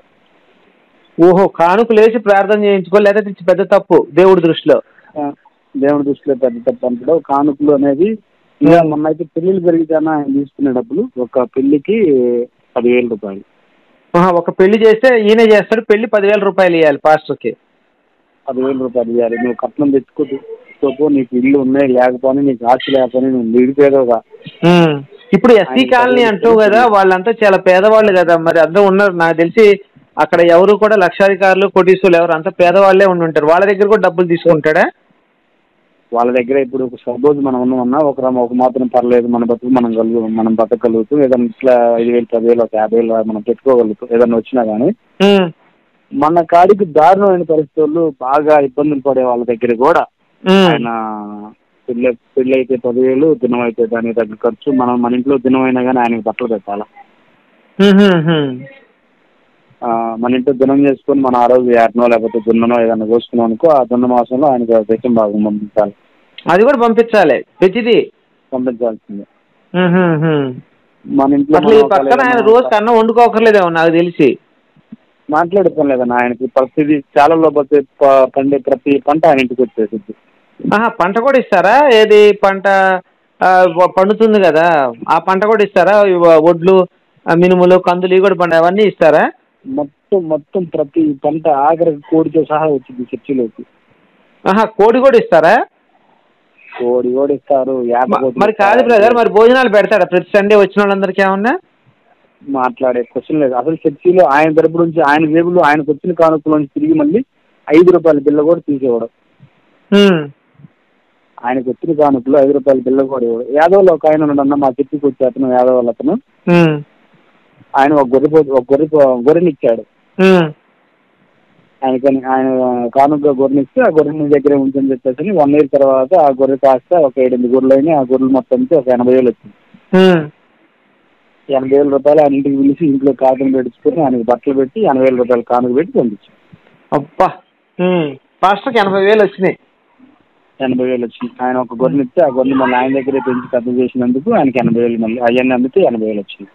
[SPEAKER 1] ఓహో కానుక లేచి ప్రార్థన చేయించుకో లేదా ఇది పెద్ద తప్పు దేవుడి దృష్టిలో
[SPEAKER 2] ఆ, దేవుడి దృష్టిలో పెద్ద తప్పు అంటాడు కానుకలు అనేది ఇంకా మొన్న అయితే పెళ్లిళ్ళు పెరిగితేనా ఆయన తీసుకునే డబ్బులు ఒక పెళ్లికి పదివేల రూపాయలు
[SPEAKER 1] ఆహా, ఒక పెళ్లి చేస్తే ఈయన చేస్తాడు పెళ్లి పదివేల రూపాయలు ఇవ్వాలి పాస్టర్కి
[SPEAKER 2] పదివేల రూపాయలు ఇవ్వాలి నువ్వు కట్నం తెచ్చుకోపో నీకు ఇల్లు ఉన్నాయి లేకపోతే నీకు ఆస్తి లేకపోతే నువ్వు నిడిపేదోగా
[SPEAKER 1] ఉమ్. ఇప్పుడు ఎస్సీ
[SPEAKER 2] ఆయన
[SPEAKER 1] కాలనీ
[SPEAKER 2] చదివి
[SPEAKER 1] అంటావు కదా వాళ్ళంతా చాలా పేదవాళ్ళు కదా మరి అందరూ ఉన్నారు నాకు తెలిసి అక్కడ ఎవరు కూడా లక్షాధికారులు కోటీసులు ఎవరు అంతా పేదవాళ్ళే ఉండి ఉంటారు వాళ్ళ దగ్గర కూడా డబ్బులు తీసుకుంటాడా
[SPEAKER 2] వాళ్ళ దగ్గర ఇప్పుడు సపోజ్ మనం ఉన్నామన్నా ఒక రమ- ఒక మాత్రం పర్లేదు మన బతుకు మనం కలుగు మనం బతకగలుగుతాం ఏదైనా ఇట్లా ఐదు వేలు పదివేలు ఒక యాభై వేలు మనం పెట్టుకోగలుగుతాం ఏదైనా వచ్చినా కానీ
[SPEAKER 1] ఉమ్.
[SPEAKER 2] మన కాడికి దారుణమైన పరిస్థితుల్లో బాగా ఇబ్బందులు పడే వాళ్ళ దగ్గర కూడా
[SPEAKER 1] ఉమ్.
[SPEAKER 2] ఆయన పెళ్ళి పెళ్ళి అయితే పదివేలు దినం అయితే దానికి తగ్గ ఖర్చు మనం మన ఇంట్లో దినం అయినా కానీ ఆయనకి బట్టలు పెట్టాలా
[SPEAKER 1] ఉమ్, ఉమ్, ఉమ్.
[SPEAKER 2] ఆ, మన ఇంట్లో దినం చేసుకొని మన ఆ రోజు యాటనో లేకపోతే దున్ననో ఏదైనా కోసుకున్నాం అనుకో ఆ దున్న మాసంలో ఆయనకి దశం భాగం పంపించాలి
[SPEAKER 1] అది కూడా పంపించాలి ప్రతిదీ
[SPEAKER 2] పంపించాల్సిందే
[SPEAKER 1] ఉమ్, ఉమ్, ఉమ్.
[SPEAKER 2] మన ఇంట్లో
[SPEAKER 1] అసలు ఈ
[SPEAKER 2] మనం
[SPEAKER 1] పక్కన ఆయన
[SPEAKER 2] ఒకవేళ
[SPEAKER 1] రోజుకి అన్నం వండుకోకర్లేదేమో నాకు తెలిసి
[SPEAKER 2] మాట్లాడుతాం లేదన్న ఆయనకి ప్రతిదీ చాలలో పోతే ప- పండే ప్రతి పంట ఆయన ఇంటికి వచ్చేసింది
[SPEAKER 1] ఆహా పంట కూడా ఇస్తారా ఏది పంట ఆ, వ- పండుతుంది కదా ఆ పంట కూడా ఇస్తారా ఈ వ- వడ్లు ఆ, మినుములు కందులు ఇవి కూడా పంట అవన్నీ ఇస్తారా
[SPEAKER 2] మొత్తం మొత్తం ప్రతి పంట ఆఖరి కోడితో సహా వచ్చింది చర్చిలోకి
[SPEAKER 1] ఆహా కోడి కూడా ఇస్తారా
[SPEAKER 2] కోడి కూడా ఇస్తారు యాప
[SPEAKER 1] మ-
[SPEAKER 2] కోడి
[SPEAKER 1] మరి కాదు
[SPEAKER 2] ఇస్తారు.
[SPEAKER 1] బ్రదర్ మరి భోజనాలు పెడతాడా ప్రతి సండే వచ్చిన వాళ్ళందరికీ ఏమన్నా
[SPEAKER 2] మాట్లాడే క్వశ్చన్ లేదు అసలు చర్చిలో ఆయన తరపు నుంచి ఆయన జేబులో ఆయనకు వచ్చిన కానుకలోంచి తిరిగి మళ్ళీ ఐదు రూపాయల బిల్ల కూడా తీసేవాడు
[SPEAKER 1] ఉమ్.
[SPEAKER 2] ఆయనకు వచ్చిన కానుకలో ఐదు రూపాయల బిల్ల కూడా ఇవ్వడు యాదవ్లో ఒక ఆయన ఉన్నాడన్న మా చర్చికి వచ్చే అతను యాదవ్ వాళ్ళ అతను
[SPEAKER 1] ఉమ్.
[SPEAKER 2] ఆయన ఒక గొర్రె పో- ఒక గొర్రె పో- గొర్రెనిచ్చాడు
[SPEAKER 1] ఉమ్.
[SPEAKER 2] ఆయనకని ఆయన కానుక గొర్రెనిస్తే ఆ గొర్రె నీ దగ్గరే ఉంచని చెప్పేసి వన్ ఇయర్ తర్వాత ఆ గొర్రె కాస్త ఒక ఏడెనిమిది గొర్రెలు అయినాయి ఆ గొర్రెలు మొత్తంతో ఒక ఎనభై వేలు వచ్చింది
[SPEAKER 1] ఉమ్.
[SPEAKER 2] ఎనభై వేల రూపాయలు ఆయన ఇంటికి పిలిచి ఇంట్లో కాకుని పెట్టుకుని ఆయనకి బట్టలు పెట్టి ఎనభై వేల రూపాయలు కానుక పెట్టి పంపించాం
[SPEAKER 1] అబ్బా ఉమ్. పాస్టర్కి ఎనభై వేలు వచ్చినాయి
[SPEAKER 2] ఎనభై వేలు వచ్చింది ఆయన ఒక గొర్రెని ఇస్తే ఆ గొర్రెని మళ్ళీ ఆయన దగ్గరే పెంచి పెద్ద చేసినందుకు ఆయనకి ఎనభై వేలు మళ్ళీ అవన్నీ అమ్మితే ఎనభై వేలు వచ్చింది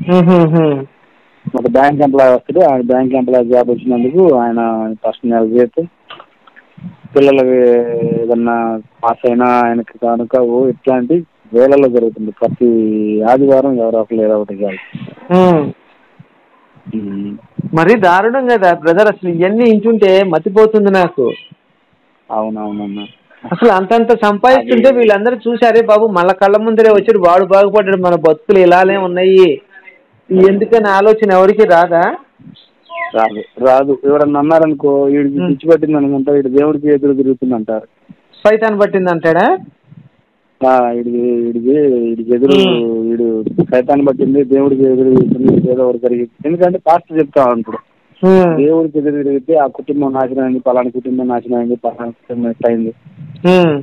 [SPEAKER 2] ఒక బ్యాంక్ ఎంప్లాయ్ వస్తాడు ఆయన బ్యాంక్ ఎంప్లాయ్ జాబ్ వచ్చినందుకు ఆయన ఫస్ట్ నెల చేస్తే పిల్లలకి ఏదన్నా పాస్ అయినా ఆయనకి కనుక ఓ ఇట్లాంటి వేలలో జరుగుతుంది ప్రతి ఆదివారం ఎవరో ఒకరు ఏదో ఒకటి కాదు
[SPEAKER 1] మరి దారుణం కదా బ్రదర్ అసలు ఇవన్నీ ఇంటుంటే మతిపోతుంది నాకు
[SPEAKER 2] అవునవునన్నా
[SPEAKER 1] అసలు అంతంత సంపాదిస్తుంటే వీళ్ళందరూ చూసారే బాబు మళ్ళా కళ్ళ ముందరే వచ్చాడు వాడు బాగుపడ్డాడు మన బతుకులు ఇలానే ఉన్నాయి ఎందుకని ఆలోచన ఎవరికి రాదా
[SPEAKER 2] రాదు రాదు ఎవరన్నా అన్నారనుకో వీడికి పిచ్చి పట్టింది అనుకుంటా వీడి దేవుడికి ఎదురు తిరుగుతుంది అంటారు
[SPEAKER 1] సైతాన్ పట్టింది అంటాడా
[SPEAKER 2] ఆ, వీడికి వీడికి వీడికి ఎదురు వీడు సైతాన్ని పట్టింది దేవుడికి ఎదురు తిరుగుతుంది వీడికి ఏదో ఒకటి జరిగింది ఎందుకంటే పాస్టర్ చెప్తా ఉంటాడు
[SPEAKER 1] హ్మ్.
[SPEAKER 2] దేవుడికి ఎదురు తిరిగితే ఆ కుటుంబం నాశనం అయింది పలానా కుటుంబం నాశనం అయింది పలానా కుటుంబం ఎట్లా అయింది
[SPEAKER 1] హ్మ్.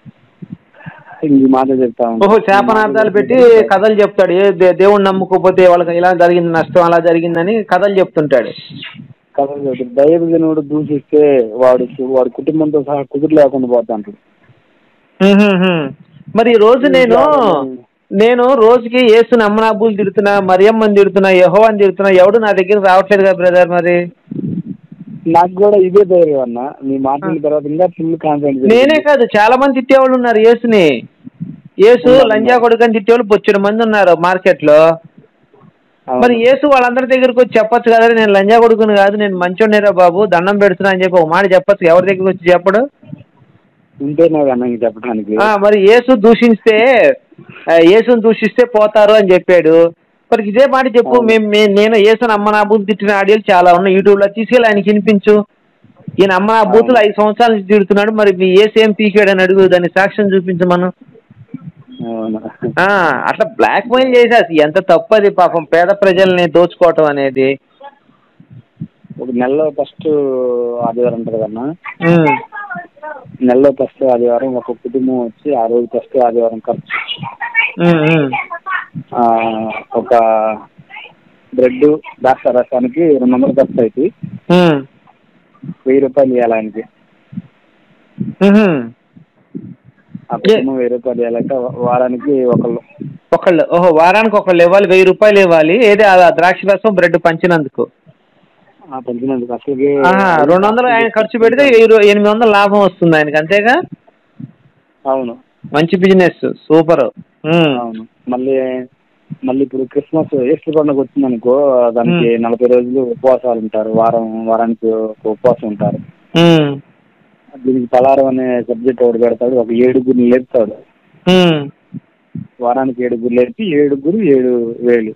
[SPEAKER 2] ఈ మాట చెప్తా ఉంటాడు.
[SPEAKER 1] ఓహో శాపనార్థాలు పెట్టి కథలు చెప్తాడు ఏ దే- దేవుణ్ణి నమ్ముకోకపోతే వాళ్ళకి ఇలా జరిగింది నష్టం అలా జరిగిందని కథలు చెప్తుంటాడు
[SPEAKER 2] కథలు చెప్తాడు దైవజనుడు దూషిస్తే వాడు వాడి కుటుంబంతో సహా కుదురు లేకుండా పోతా అంటాడు
[SPEAKER 1] హ్మ్, హ్మ్, హ్మ్. మరి ఈ రోజు నేను నేను రోజుకి యేసు నమ్మనాబులు తిడుతున్నా మరియమ్మని తిడుతున్నా యహోవాని తిడుతున్నా ఎవడు నా దగ్గర రావట్లేదు కదా బ్రదర్ మరి
[SPEAKER 2] నాకు కూడా ఇదే ధైర్యం అన్న నీ మాట్లాడిన తర్వాత ఇంకా ఫుల్ కాన్ఫిడెంట్
[SPEAKER 1] నేనే కాదు చాలా మంది తిట్టేవాళ్ళు ఉన్నారు యేసుని యేసు లంజా కొడుకని తిట్టేవాళ్ళు బొచ్చెడు మంది ఉన్నారు మార్కెట్ లో మరి యేసు వాళ్ళందరి దగ్గరికి వచ్చి చెప్పొచ్చు కదా నేను లంజా కొడుకుని కాదు నేను మంచోడేరా బాబు దండం పెడుతున్నా అని చెప్పి ఒక మాట చెప్పొచ్చు ఎవరి దగ్గరికి వచ్చి చెప్పడు
[SPEAKER 2] ఉంటేనే అన్న ఇంక చెప్పడానికి
[SPEAKER 1] ఆ, మరి యేసు దూషిస్తే ఆ, యేసుని దూషిస్తే పోతారు అని చెప్పాడు మరి ఇదే మాట చెప్పు మేము మే- నేను యేసుని అమ్మ నా బూతు తిట్టిన ఆడియోలు చాలా ఉన్నాయి యూట్యూబ్లో తీసుకెళ్ళి ఆయనకి వినిపించు ఈయన అమ్మ నా బూతులు ఐదు సంవత్సరాల నుంచి తిడుతున్నాడు మరి మీ ఏసు ఏం పీకాడు అని అడుగు దాని సాక్ష్యం చూపించు మనం
[SPEAKER 2] అవునా
[SPEAKER 1] ఆ, అట్లా బ్లాక్ మెయిల్ చేసేసి ఎంత తప్పది పాపం పేద ప్రజల్ని దోచుకోవటం అనేది
[SPEAKER 2] ఒక నెలలో ఫస్ట్ ఆదివారం ఉంటుంది కదన్నా
[SPEAKER 1] ఉమ్,
[SPEAKER 2] నెలలో ఫస్ట్ ఆదివారం ఒక కుటుంబం వచ్చి ఆ రోజు ఫస్ట్ ఆదివారం ఖర్చు
[SPEAKER 1] ఉమ్, ఉమ్.
[SPEAKER 2] ఆ, ఒక బ్రెడ్ దాక్ష రసానికి రెండు వందలు ఖర్చు అవుతాయి
[SPEAKER 1] ఉమ్,
[SPEAKER 2] వెయ్యి రూపాయలు ఇవ్వాలి ఆయనకి
[SPEAKER 1] ఉహుం.
[SPEAKER 2] ఆ కుటుంబం వెయ్యి రూపాయలు ఇవ్వాలంటే వారానికి ఒకళ్ళు
[SPEAKER 1] ఒకళ్ళు ఓహో వారానికి ఒకళ్ళు ఇవ్వాలి వెయ్యి రూపాయలు ఇవ్వాలి ఏది ఆ ద్రాక్ష రసం బ్రెడ్ పంచినందుకు
[SPEAKER 2] ఆ పంచినందుకు అసలుకి
[SPEAKER 1] ఆహా, రెండు వందలు ఆయన ఖర్చు పెడితే వెయ్యి రూ- ఎనిమిది వందలు లాభం వస్తుంది ఆయనకి అంతేగా
[SPEAKER 2] అవును
[SPEAKER 1] మంచి బిజినెస్ సూపర్
[SPEAKER 2] అవును మళ్ళీ మళ్ళీ ఇప్పుడు క్రిస్మస్ ఈస్టర్ పండుగ వచ్చిందనుకో దానికి నలభై రోజులు ఉపవాసాలు ఉంటారు వారం వారానికి ఒక ఉపవాసం ఉంటారు దీనికి పలారం అనే సబ్జెక్ట్ ఒకటి పెడతాడు ఒక ఏడుగురిని లేపుతాడు వారానికి ఏడుగురు లేపి ఏడుగురు ఏడు వేలు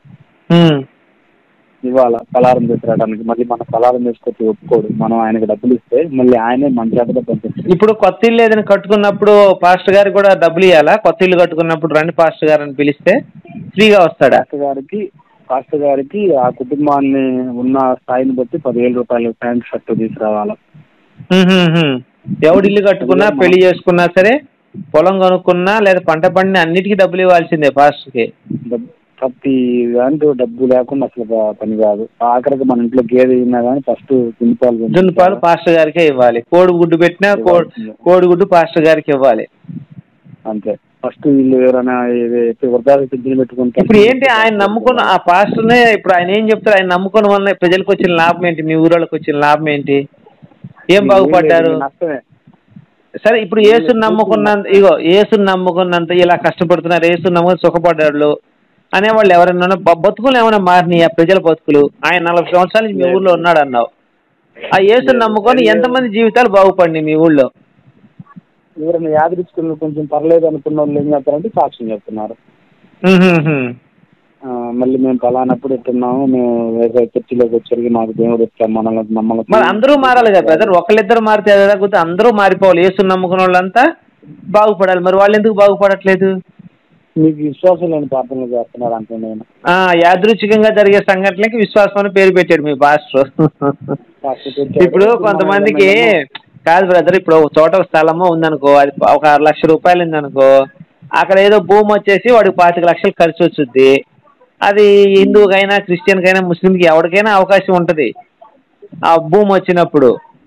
[SPEAKER 2] ఇవాళ పలారం తీసుకురావడానికి మళ్ళీ మన పలారం తీసుకొచ్చి ఒప్పుకోడు మనం ఆయనకి డబ్బులు ఇస్తే మళ్ళీ ఆయనే మన చేతగా పంపిస్తాడు
[SPEAKER 1] ఇప్పుడు కొత్త ఇల్లు ఏదైనా కట్టుకున్నప్పుడు పాస్టర్ గారికి కూడా డబ్బులు ఇవ్వాలా కొత్త ఇల్లు కట్టుకున్నప్పుడు రండి పాస్టర్ గారు అని పిలిస్తే ఫ్రీగా వస్తాడా
[SPEAKER 2] పాస్టర్ గారికి పాస్టర్ గారికి ఆ కుటుంబాన్ని ఉన్న స్థాయిని బట్టి పదివేల రూపాయలు ప్యాంట్ షర్ట్ తీసుకురావాలి
[SPEAKER 1] ఉహుహుం. ఎవడు ఇల్లు కట్టుకున్నా పెళ్లి చేసుకున్నా సరే పొలం కొనుక్కున్నా లేదా పంట పండిన అన్నిటికీ డబ్బులు ఇవ్వాల్సిందే పాస్టర్కి
[SPEAKER 2] డబ్- ప్రతి దాంట్లో డబ్బు లేకుండా అసలు ప- పని కాదు ఆఖరికి మన ఇంట్లో గేదె తిన్నా కానీ ఫస్ట్ దున్నిపాలు
[SPEAKER 1] దున్నుపాలు పాస్టర్ గారికే ఇవ్వాలి కోడి గుడ్డు పెట్టినా కోడి కోడిగుడ్డు పాస్టర్ గారికి ఇవ్వాలి
[SPEAKER 2] అంతే ఫస్ట్ వీళ్ళు ఎవరైనా ఇది వృద్ధాప్య పింఛను పెట్టుకుంటే
[SPEAKER 1] ఇప్పుడు ఏంటి ఆయన నమ్ముకున్న ఆ పాస్టర్నే ఇప్పుడు ఆయన ఏం చెప్తారు ఆయన నమ్ముకున్న వల్ల ప్రజలకు వచ్చిన లాభం ఏంటి మీ ఊరోళ్ళకి వచ్చిన లాభం ఏంటి ఏం బాగుపడ్డారు
[SPEAKER 2] నష్టమే
[SPEAKER 1] సరే ఇప్పుడు యేసుని నమ్ముకున్నంత ఇగో యేసుని నమ్ముకున్నంత ఇలా కష్టపడుతున్నారు యేసుని నమ్ముకుని సుఖపడ్డాడు అనేవాళ్ళు ఎవరైనా ఉన్నా- బ- బతుకులు ఏమైనా మారినాయి ఆ ప్రజల బతుకులు ఆయన నలభై సంవత్సరాల నుంచి మీ ఊళ్ళో ఉన్నాడు అన్నావు ఆ యేసుని నమ్ముకొని ఎంతమంది జీవితాలు బాగుపడినాయి మీ ఊళ్ళో
[SPEAKER 2] ఎవరైనా యాదరించుకుని కొంచెం పర్లేదు అనుకున్న వాళ్ళు ఏం చేస్తారంటే సాక్ష్యం చెప్తున్నారు
[SPEAKER 1] ఉహుహుం.
[SPEAKER 2] ఆ, మళ్ళీ మేము పలానప్పుడు ఎట్టున్నాము మేము వేరే చర్చిలోకి వచ్చరికి మాకు దేవుడు ఇస్తాం మనల్ని మమ్మల్ని
[SPEAKER 1] మరి అందరూ మారాలి కదా బ్రదర్ ఒకళ్ళిద్దరు మారితే ఎలాగొద్దు అందరూ మారిపోవాలి యేసుని నమ్ముకున్న వాళ్ళంతా బాగుపడాలి మరి వాళ్ళు ఎందుకు బాగుపడట్లేదు
[SPEAKER 2] మీకు విశ్వాసం లేని ప్రార్థనలు చేస్తున్నారు అంటే నేను
[SPEAKER 1] ఆ యాదృచ్ఛికంగా జరిగే సంఘటనలకి విశ్వాసం అని పేరు పెట్టాడు మీ పాస్టర్ ఇప్పుడు కొంతమందికి కాదు బ్రదర్ ఇప్పుడు ఒక చోట ఒక స్థలము ఉందనుకో అది ఒక ఆరు లక్షల రూపాయలు ఉందనుకో అక్కడ ఏదో భూమి వచ్చేసి వాడికి పాతిక లక్షలు ఖర్చు వచ్చుద్ది అది హిందువుకైనా క్రిస్టియన్కైనా ముస్లింకి ఎవరికైనా అవకాశం ఉంటుంది ఆ భూమి వచ్చినప్పుడు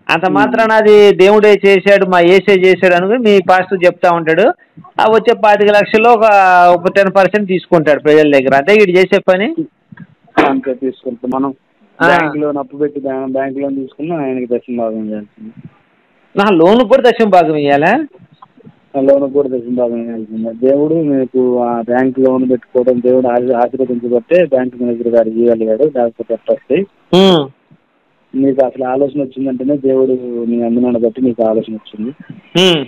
[SPEAKER 1] అంత మాత్రాన అది దేవుడే చేశాడు మా ఏసే చేశాడు అనుకుని మీ పాస్టర్ చెప్తా ఉంటాడు ఆ వచ్చే పాతిక లక్షల్లో ఒక ఒక టెన్ పర్సెంట్ తీసుకుంటాడు ప్రజల దగ్గర అదే వీడు చేసే పని
[SPEAKER 2] అంతే తీసుకెళ్తాం మనం
[SPEAKER 1] ఆ.
[SPEAKER 2] బ్యాంక్ లోన్ అప్పు పెట్టి బ్యా- బ్యాంక్ లోన్ తీసుకున్నా ఆయనకి దర్శనం భాగం చేయాల్సింది
[SPEAKER 1] నా లోన్ కూడా దశం భాగం ఇవ్వాలా
[SPEAKER 2] ఆ లోన్ కూడా దర్శనం భాగం చేయాల్సిందే దేవుడు మీకు ఆ బ్యాంక్ లోన్ పెట్టుకోవడం దేవుడు ఆశీ- ఆశీర్వదించబట్టే బ్యాంక్ మేనేజర్ గారు ఇవ్వగలిగాడు లేకపోతే ఎట్లా వస్తాయి
[SPEAKER 1] ఉమ్,
[SPEAKER 2] నీకు అసలు ఆలోచన వచ్చిందంటేనే దేవుడు నీ అందునాన్ని బట్టి నీకు ఆలోచన వచ్చింది
[SPEAKER 1] ఉమ్,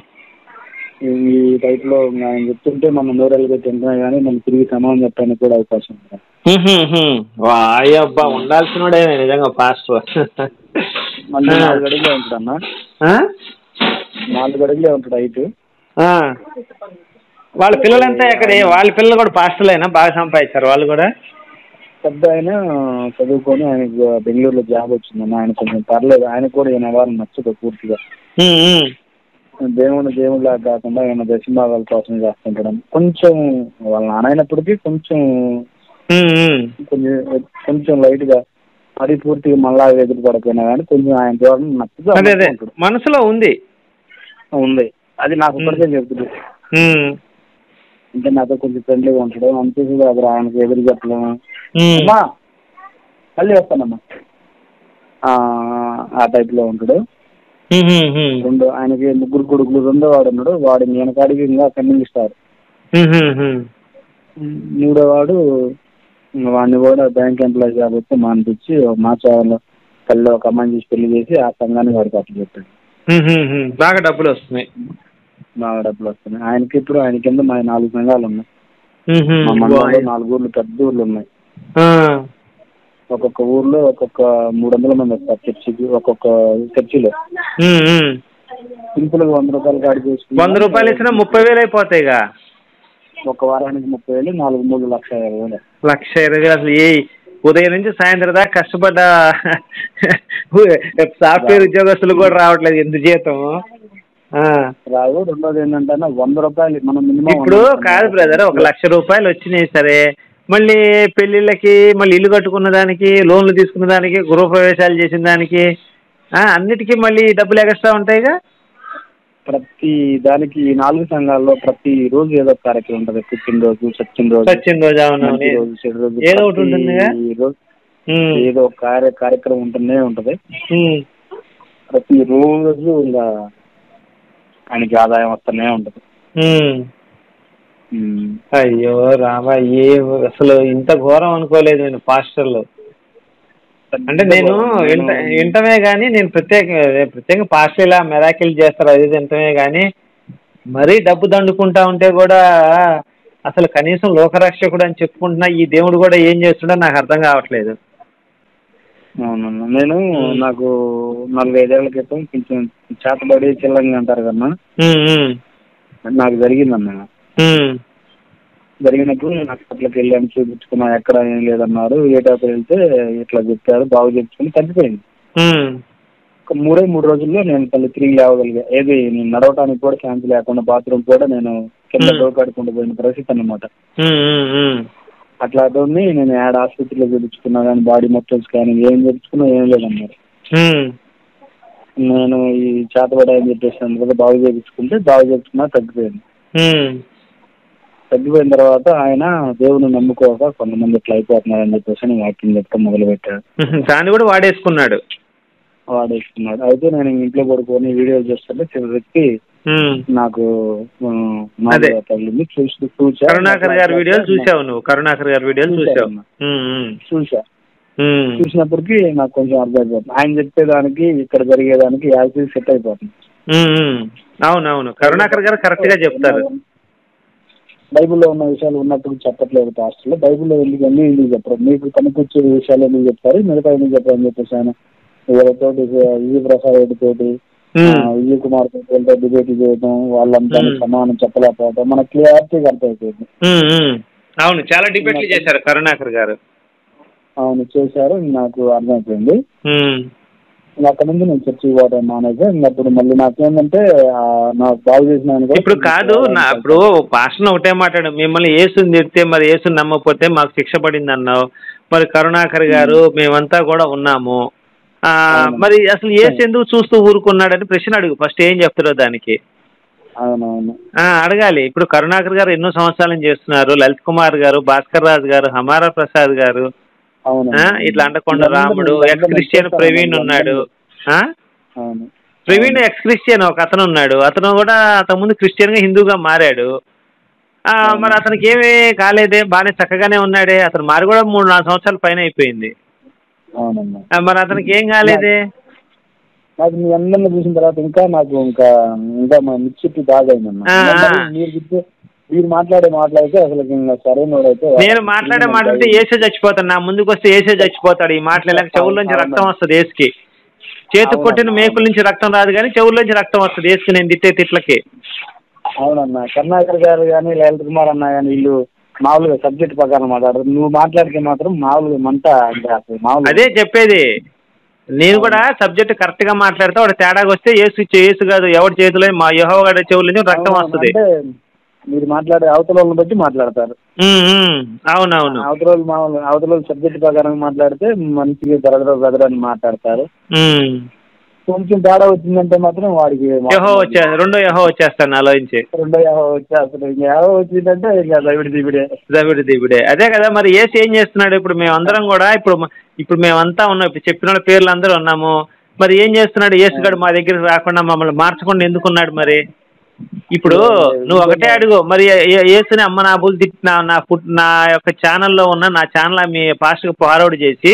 [SPEAKER 2] ఈ టైప్ లో ఆయన చెప్తుంటే మనం నూరెళ్ళు పెట్టి వింటున్నా కానీ మనం తిరిగి సమానం చెప్పడానికి కూడా అవకాశం ఉంది
[SPEAKER 1] ఉహు, ఉహు. వాయబ్బా ఉండాల్సినోడే నిజంగా పాస్టర్
[SPEAKER 2] మళ్ళీ నాలుగు అడుగులే ఉంటాడు అన్న
[SPEAKER 1] ఆ?
[SPEAKER 2] నాలుగు అడుగులే ఉంటాడు హైట్
[SPEAKER 1] ఆ. వాళ్ళ పిల్లలంతా ఎక్కడ వాళ్ళ పిల్లలు కూడా పాస్టర్లేనా బాగా సంపాదించారు వాళ్ళు కూడా
[SPEAKER 2] పెద్ద ఆయన చదువుకొని ఆయనకు బెంగళూరులో జాబ్ వచ్చిందన్న ఆయన కొంచెం పర్లేదు ఆయన కూడా ఈయన వారు నచ్చదు పూర్తిగా
[SPEAKER 1] ఉమ్, ఉమ్.
[SPEAKER 2] దేవుని దేవుడిలా కాకుండా ఆయన దశభాగాల కోసం చేస్తుంటాడు కొంచెం వాళ్ళ నాన్న అయినప్పటికీ కొంచెం
[SPEAKER 1] ఉమ్, ఉమ్.
[SPEAKER 2] కొంచెం కొంచెం లైట్ గా అది పూర్తిగా మళ్ళా ఎదురు పడకపోయినా కానీ కొంచెం ఆయన ధోరణి నచ్చదు
[SPEAKER 1] అదే అదే
[SPEAKER 2] అనుకుంటాడు.
[SPEAKER 1] మనసులో ఉంది
[SPEAKER 2] ఉంది అది నాకు ఇప్పటికే చెప్తుంది
[SPEAKER 1] ఉమ్,
[SPEAKER 2] అంటే నాతో కొంచెం ఫ్రెండ్లీగా ఉంటాడు అంతే అది ఆయనకి ఎదురు చెప్పలేము
[SPEAKER 1] ఉమ్.
[SPEAKER 2] అమ్మా మళ్ళీ వస్తానమ్మా ఆ, ఆ టైప్ లో ఉంటాడు
[SPEAKER 1] ఉమ్, ఉమ్, ఉమ్.
[SPEAKER 2] రెండు ఆయనకి ముగ్గురు కొడుకులు రెండో వాడు ఉన్నాడు వాడు నేను కాడికి ఇంకా కన్నింగ్ ఇస్తారు
[SPEAKER 1] ఉమ్, ఉమ్, ఉమ్.
[SPEAKER 2] మూడో వాడు ఇంకా వాడిని కూడా బ్యాంక్ ఎంప్లాయీ జాబ్ వస్తే మానిపించి మాచారంలో కళ్ళు ఒక అమ్మాయిని చేసి పెళ్లి చేసి ఆ సంఘాన్ని వాడికి అప్పు చెప్పాడు
[SPEAKER 1] ఉమ్, ఉమ్, ఉమ్. బాగా డబ్బులు వస్తున్నాయి
[SPEAKER 2] బాగా డబ్బులు వస్తున్నాయి ఆయనకి ఇప్పుడు ఆయన కింద మా నాలుగు సంఘాలు ఉన్నాయి
[SPEAKER 1] ఉమ్, ఉమ్.
[SPEAKER 2] మా మండలంలో నాలుగు ఊర్లు పెద్ద ఊర్లు ఉన్నాయి
[SPEAKER 1] ఆ.
[SPEAKER 2] ఒక్కొక్క ఊర్లో ఒక్కొక్క మూడు వందల మంది వస్తారు చర్చికి ఒక్కొక్క చర్చిలో
[SPEAKER 1] ఉమ్, ఉమ్.
[SPEAKER 2] సింపుల్ గా వంద రూపాయలు కాడి చేసుకుని
[SPEAKER 1] వంద రూపాయలు ఇచ్చినా ముప్పై వేలు అయిపోతాయిగా
[SPEAKER 2] ఒక వారానికి ముప్పై వేలు నాలుగు మూడు లక్ష యాభై వేలు
[SPEAKER 1] లక్ష ఇరవై వేలు అసలు ఏ ఉదయం నుంచి సాయంత్రం దాకా కష్టపడ్డ సాఫ్ట్వేర్ ఉద్యోగస్తులు కూడా రావట్లేదు ఎంత జీతం ఆ.
[SPEAKER 2] రావు రెండోది ఏంటంటే అన్న వంద రూపాయలు మనం మినిమం
[SPEAKER 1] ఇప్పుడు కాదు బ్రదర్ ఒక లక్ష రూపాయలు వచ్చినాయి సరే మళ్ళీ పెళ్ళిళ్ళకి మళ్ళీ ఇల్లు కట్టుకున్న దానికి లోన్లు తీసుకున్న దానికి గృహప్రవేశాలు చేసిన దానికి ఆ, అన్నిటికీ మళ్ళీ డబ్బులు ఎక్స్ట్రా ఉంటాయిగా
[SPEAKER 2] ప్రతి దానికి ఈ నాలుగు సంఘాల్లో ప్రతి రోజు ఏదో ఒక కార్యక్రమం ఉంటుంది పుట్టినరోజు సత్యనరోజు
[SPEAKER 1] సచిన్ రోజు అవును
[SPEAKER 2] మంచి రోజు చెడు రోజు
[SPEAKER 1] ఏదో ఒకటి
[SPEAKER 2] ప్రతి
[SPEAKER 1] ఉంటుందిగా?
[SPEAKER 2] రోజు
[SPEAKER 1] ఉమ్,
[SPEAKER 2] ఏదో ఒక కార్య కార్యక్రమం ఉంటూనే ఉంటది
[SPEAKER 1] ఉమ్.
[SPEAKER 2] ప్రతి రోజు ఇంకా ఆయనకి ఆదాయం వస్తూనే ఉంటది
[SPEAKER 1] ఉమ్.
[SPEAKER 2] ఉమ్.
[SPEAKER 1] అయ్యో రామా ఏ అసలు ఇంత ఘోరం అనుకోలేదు నేను పాస్టర్లు అంటే నేను వింట వింటమే కానీ నేను ప్రత్యేక ప్రత్యేకంగా పాస్టర్ ఇలా మెరాకిల్ చేస్తారు అది ఇది వింటమే కానీ మరీ డబ్బు దండుకుంటా ఉంటే కూడా అసలు కనీసం లోకరక్షకుడు అని చెప్పుకుంటున్నా ఈ దేవుడు కూడా ఏం చేస్తుండో నాకు అర్థం కావట్లేదు
[SPEAKER 2] అవునన్నా నేను నాకు నాలుగైదేళ్ల క్రితం కొంచెం చేతబడి చిల్లంగా అంటారు కన్నా
[SPEAKER 1] ఉమ్, ఉమ్,
[SPEAKER 2] నాకు జరిగిందన్న
[SPEAKER 1] ఉమ్,
[SPEAKER 2] జరిగినప్పుడు నేను హాస్పిటల్కి వెళ్ళాను చూపించుకున్నా ఎక్కడ ఏం లేదన్నారు ఏ డాక్టర్ వెళ్తే ఇట్లా చెప్పారు బాగు చేయించుకుని తగ్గిపోయింది
[SPEAKER 1] ఉమ్,
[SPEAKER 2] ఒక మూడే మూడు రోజుల్లో నేను తల్లి తిరిగి లేవగలిగా ఏది నేను నడవటానికి కూడా శాంతి లేకుండా బాత్రూమ్ కూడా నేను కింద
[SPEAKER 1] Hmm.
[SPEAKER 2] డోకాడుకుంటూ పోయిన పరిస్థితి అన్నమాట
[SPEAKER 1] ఉమ్, ఉమ్, ఉమ్.
[SPEAKER 2] అట్లా అదొని నేను యాడ్ హాస్పిటల్లో చూపించుకున్నా కానీ బాడీ మొత్తం స్కానింగ్ ఏం చూపించుకున్నా ఏం లేదన్నారు
[SPEAKER 1] ఉమ్,
[SPEAKER 2] నేను ఈ చేతబడి అని చెప్పేసి అందువల్ల బాగు చేయించుకుంటే బాగు చేయించుకున్నా తగ్గిపోయింది
[SPEAKER 1] ఉమ్.
[SPEAKER 2] తగ్గిపోయిన తర్వాత ఆయన దేవుని నమ్ముకోక కొంతమంది ఇట్లా అయిపోతున్నారని చెప్పేసి నేను వాక్యం చెప్తా మొదలు పెట్టాడు
[SPEAKER 1] ఉహు, దాన్ని కూడా వాడేసుకున్నాడు
[SPEAKER 2] వాడేస్తున్నాడు అయితే నేను ఇంట్లో పడుకొని వీడియోలు చూస్తుంటే చివరికి
[SPEAKER 1] ఉమ్.
[SPEAKER 2] నాకు ఆ,
[SPEAKER 1] అదే.
[SPEAKER 2] నాలుగు తగిలింది చూసి చూసా
[SPEAKER 1] కరుణాకర్ గారి వీడియోలు చూసావు నువ్వు కరుణాకర్ గారి వీడియోలు చూసావు
[SPEAKER 2] చూశాను.
[SPEAKER 1] ఉమ్, ఉమ్,
[SPEAKER 2] చూసా
[SPEAKER 1] ఉమ్.
[SPEAKER 2] చూసినప్పటికీ నాకు కొంచెం అర్థమైపోతుంది ఆయన చెప్పేదానికి ఇక్కడ జరిగేదానికి యాక్చువల్ సెట్ అయిపోతుంది
[SPEAKER 1] ఉమ్, ఉమ్. అవునవును కరుణాకర్ గారు కరెక్ట్ గా చెప్తారు
[SPEAKER 2] బైబిల్లో ఉన్న విషయాలు ఉన్నప్పుడు చెప్పట్లేదు పాస్టర్లు బైబిల్లో ఎందుకు అన్ని ఎందుకు చెప్పరు మీకు పనికొచ్చే విషయాలు ఎందుకు చెప్తారు మిగతా ఎందుకు చెప్పరు అని చెప్పేసి ఆయన వీళ్ళతోటి విజయ ప్రసాద్ రెడ్డి తోటి
[SPEAKER 1] ఉమ్,
[SPEAKER 2] విజయ్ కుమార్ తోటి వీళ్ళతో డిబేట్ చేయడం వాళ్ళంతా
[SPEAKER 1] Hmm.
[SPEAKER 2] సమానం చెప్పలేకపోవడం మనకు క్లియారిటీగా అర్థమైపోయింది
[SPEAKER 1] ఉమ్, ఉమ్. అవును చాలా డిబేట్లు చేశారు కరుణాకర్ గారు
[SPEAKER 2] అవును చేశారు నాకు అర్థమైపోయింది
[SPEAKER 1] ఉమ్,
[SPEAKER 2] ఇంకా అక్కడ నుంచి నేను చర్చికి పోవడం మానేసి ఇంకా అప్పుడు మళ్ళీ నాకేంటంటే ఆ, నాకు బాగు చేసిన ఆయన కూడా
[SPEAKER 1] ఇప్పుడు కాదు నా ఇప్పుడు భాషను ఒకటే మాట్లాడు మిమ్మల్ని ఏసుని తిడితే మరి ఏసుని నమ్మకపోతే మాకు శిక్ష పడింది అన్నావు మరి కరుణాకర్ గారు మేమంతా కూడా ఉన్నాము ఆ,
[SPEAKER 2] అవును.
[SPEAKER 1] మరి అసలు ఏసు ఎందుకు చూస్తూ ఊరుకున్నాడని ప్రశ్న అడుగు ఫస్ట్ ఏం చెప్తారో దానికి
[SPEAKER 2] అవునవును
[SPEAKER 1] ఆ, అడగాలి ఇప్పుడు కరుణాకర్ గారు ఎన్నో సంవత్సరాల నుంచి చేస్తున్నారు లలిత్ కుమార్ గారు భాస్కర్ రాజు గారు హమారా ప్రసాద్ గారు
[SPEAKER 2] అవును
[SPEAKER 1] ఆ, ఇట్లా అండకొండ రాముడు ఎక్స్ క్రిస్టియన్ ప్రవీణ్ ఉన్నాడు ఆ?
[SPEAKER 2] అవును
[SPEAKER 1] ప్రవీణ్ ఎక్స్ క్రిస్టియన్ ఒక అతను ఉన్నాడు అతను కూడా అంతకు ముందు క్రిస్టియన్ గా హిందూగా మారాడు ఆ, మరి అతనికి ఏమీ కాలేదే బాగానే చక్కగానే ఉన్నాడే అతను మారి కూడా మూడు నాలుగు సంవత్సరాల పైన అయిపోయింది
[SPEAKER 2] అవునమ్మా
[SPEAKER 1] ఆ, మరి అతనికి ఏం కాలేదే
[SPEAKER 2] నాకు మీ అందరిని చూసిన తర్వాత ఇంకా నాకు ఇంకా ఇంకా మా మిక్సిప్పు బాగా అయిందమ్మా
[SPEAKER 1] ఆ, ఆ.
[SPEAKER 2] అందరూ మీరు చెప్తే మీరు మాట్లాడే మాట్లాడితే అసలు ఇంకా సరైనోడైతే
[SPEAKER 1] నేను మాట్లాడే మాట్లాడితే ఏసే చచ్చిపోతాడు నా ముందుకు వస్తే ఏసే చచ్చిపోతాడు ఈ మాటలు ఇలా చెవుల్లోంచి రక్తం వస్తుంది ఏసుకి చేతికి కొట్టిన మేకుల నుంచి రక్తం రాదు కానీ చెవుల్లోంచి రక్తం వస్తుంది ఏసుకి నేను తిట్టే తిట్లకి
[SPEAKER 2] అవునన్నా కరుణాకర్ గారు కానీ లలిత్ కుమార్ అన్న కానీ వీళ్ళు మామూలుగా సబ్జెక్ట్ ప్రకారం మాట్లాడరు నువ్వు మాట్లాడితే మాత్రం మామూలుగా మంట ఇంకా అసలు మామూలుగా
[SPEAKER 1] అదే చెప్పేది నేను కూడా సబ్జెక్ట్ కరెక్ట్ గా మాట్లాడితే వాడు తేడాగా వస్తే ఏసు ఏసు కాదు ఎవరి చేతిలో మా యహో గడి చెవుల నుంచి రక్తం వస్తుంది
[SPEAKER 2] అంటే మీరు మాట్లాడే అవతల వాళ్ళని బట్టి మాట్లాడతారు
[SPEAKER 1] ఉమ్, ఉమ్. అవునవును
[SPEAKER 2] అవతల వాళ్ళు మామూలు అవతల వాళ్ళు సబ్జెక్ట్ ప్రకారం మాట్లాడితే మంచిగా బ్రదర్ బ్రదర్ అని మాట్లాడతారు
[SPEAKER 1] ఉమ్.
[SPEAKER 2] కొంచెం తేడా వచ్చిందంటే మాత్రం వాడికి
[SPEAKER 1] యహో వచ్చే రెండో యహో వచ్చేస్తాను నాలోంచి
[SPEAKER 2] రెండో యాభై వచ్చి అసలు ఇంకా యాభై వచ్చిందంటే ఇంకా దవిడి దివిడే
[SPEAKER 1] దవిడి దివిడే అదే కదా మరి ఏసు ఏం చేస్తున్నాడు ఇప్పుడు మేమందరం కూడా ఇప్పుడు మ- ఇప్పుడు మేమంతా ఉన్నాం ఇప్పుడు చెప్పిన వాళ్ళ పేర్లు అందరూ ఉన్నాము మరి ఏం చేస్తున్నాడు ఏసుగాడు మా దగ్గరికి రాకుండా మమ్మల్ని మార్చకుండా ఎందుకున్నాడు మరి ఇప్పుడు నువ్వు ఒకటే అడుగు మరి ఏ- ఏసుని అమ్మ నా బుల్ తిట్టి నా నా ఫుడ్ నా యొక్క ఛానల్లో ఉన్న నా ఛానల్ మీ పాస్ట్కి ఫార్వర్డ్ చేసి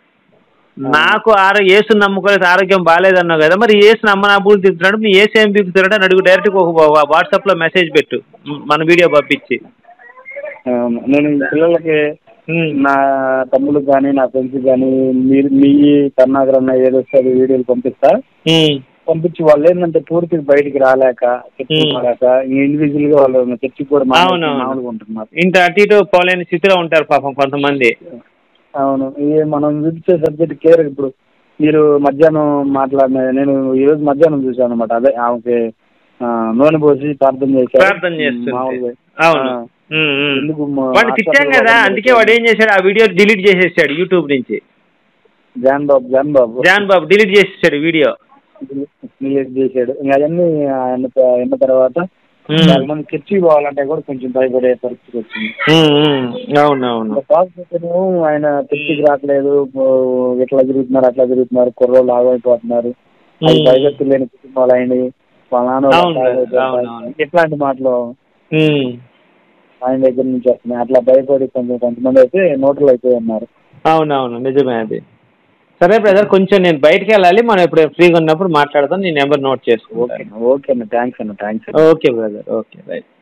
[SPEAKER 1] నాకు ఆరో ఏసు నమ్ముకోలేదు ఆరోగ్యం బాగాలేదన్నావు కదా మరి ఏసుని అమ్మ నా బుల్ తిప్పుతున్నాడు మీ ఏసు ఏం బిగుతున్నాడు అని అడుగు డైరెక్ట్గా ఒక వాట్సాప్లో మెసేజ్ పెట్టు మన వీడియో పంపించి
[SPEAKER 2] అవును. నేను ఈ పిల్లలకి
[SPEAKER 1] ఉమ్.
[SPEAKER 2] నా తమ్ముడు కానీ నా ఫ్రెండ్స్ కానీ మీరు మీ కర్ణాకర్ అన్న ఏదొస్తే అది వీడియోలు పంపిస్తా
[SPEAKER 1] ఉమ్.
[SPEAKER 2] పంపించి వాళ్ళు ఏంటంటే పూర్తిగా బయటికి రాలేక చర్చికి
[SPEAKER 1] Hmm.
[SPEAKER 2] రాలేక ఇండివిజువల్ గా వాళ్ళు చర్చికి కూడా మానేసి
[SPEAKER 1] అవునవును.
[SPEAKER 2] మామూలుగా ఉంటున్నారు
[SPEAKER 1] ఇంత అటు ఇటు పోలేని స్థితిలో ఉంటారు పాపం కొంతమంది
[SPEAKER 2] అవును ఈ మనం చూపించే సబ్జెక్ట్ కేర్ ఇప్పుడు మీరు మధ్యాహ్నం మాట్లాడిన నేను ఈ రోజు మధ్యాహ్నం చూసాను అనమాట అదే ఆమెకి ఆ, నూనె పోసి ప్రార్థన చేశారు
[SPEAKER 1] ప్రార్థన చేస్తుంది
[SPEAKER 2] మామూలుగా
[SPEAKER 1] అవును
[SPEAKER 2] ఆ,
[SPEAKER 1] ఉమ్, ఉమ్.
[SPEAKER 2] ఎందుకు మా-
[SPEAKER 1] వాడిని తిట్టాం కదా అందుకే వాడు ఏం చేశాడు ఆ వీడియో డిలీట్ చేసేసాడు యూట్యూబ్ నుంచి
[SPEAKER 2] John Babu John Babu
[SPEAKER 1] John Babu delete చేసేసాడు వీడియో
[SPEAKER 2] డిలీట్ చేశాడు ఇంకా అవన్నీ ఆయన అయిన తర్వాత
[SPEAKER 1] ఉమ్.
[SPEAKER 2] చాలా మంది చర్చికి పోవాలంటే కూడా కొంచెం భయపడే పరిస్థితి వచ్చింది
[SPEAKER 1] ఉమ్, ఉమ్. అవునవును
[SPEAKER 2] కాకపోతేనేమో ఆయన చర్చికి రావట్లేదు ఓ, ఇట్లా తిరుగుతున్నారు అట్లా తిరుగుతున్నారు కుర్రోళ్ళు ఆగైపోతున్నారు అది
[SPEAKER 1] ఉమ్.
[SPEAKER 2] భయభక్తులు లేని కుటుంబాలు ఆయనవి వాళ్ళ నాన్న వాళ్ళు
[SPEAKER 1] అవును,
[SPEAKER 2] అట్లా ఆగైపోతారు.
[SPEAKER 1] అవును.
[SPEAKER 2] ఇట్లాంటి మాటలు
[SPEAKER 1] ఉమ్.
[SPEAKER 2] ఆయన దగ్గర నుంచి వస్తున్నాయి అట్లా భయపడి కొంచెం కొంతమంది అయితే నోట్లు అయిపోయి ఉన్నారు
[SPEAKER 1] అవునవును నిజమే అది సరే బ్రదర్ కొంచెం నేను బయటికి వెళ్ళాలి మనం ఇప్పుడు ఫ్రీగా ఉన్నప్పుడు మాట్లాడదాం నీ నెంబర్ నోట్
[SPEAKER 2] ఓకే
[SPEAKER 1] చేసుకుంటాను
[SPEAKER 2] ఓకే అన్న థ్యాంక్స్ అన్న thanks
[SPEAKER 1] okay brother okay right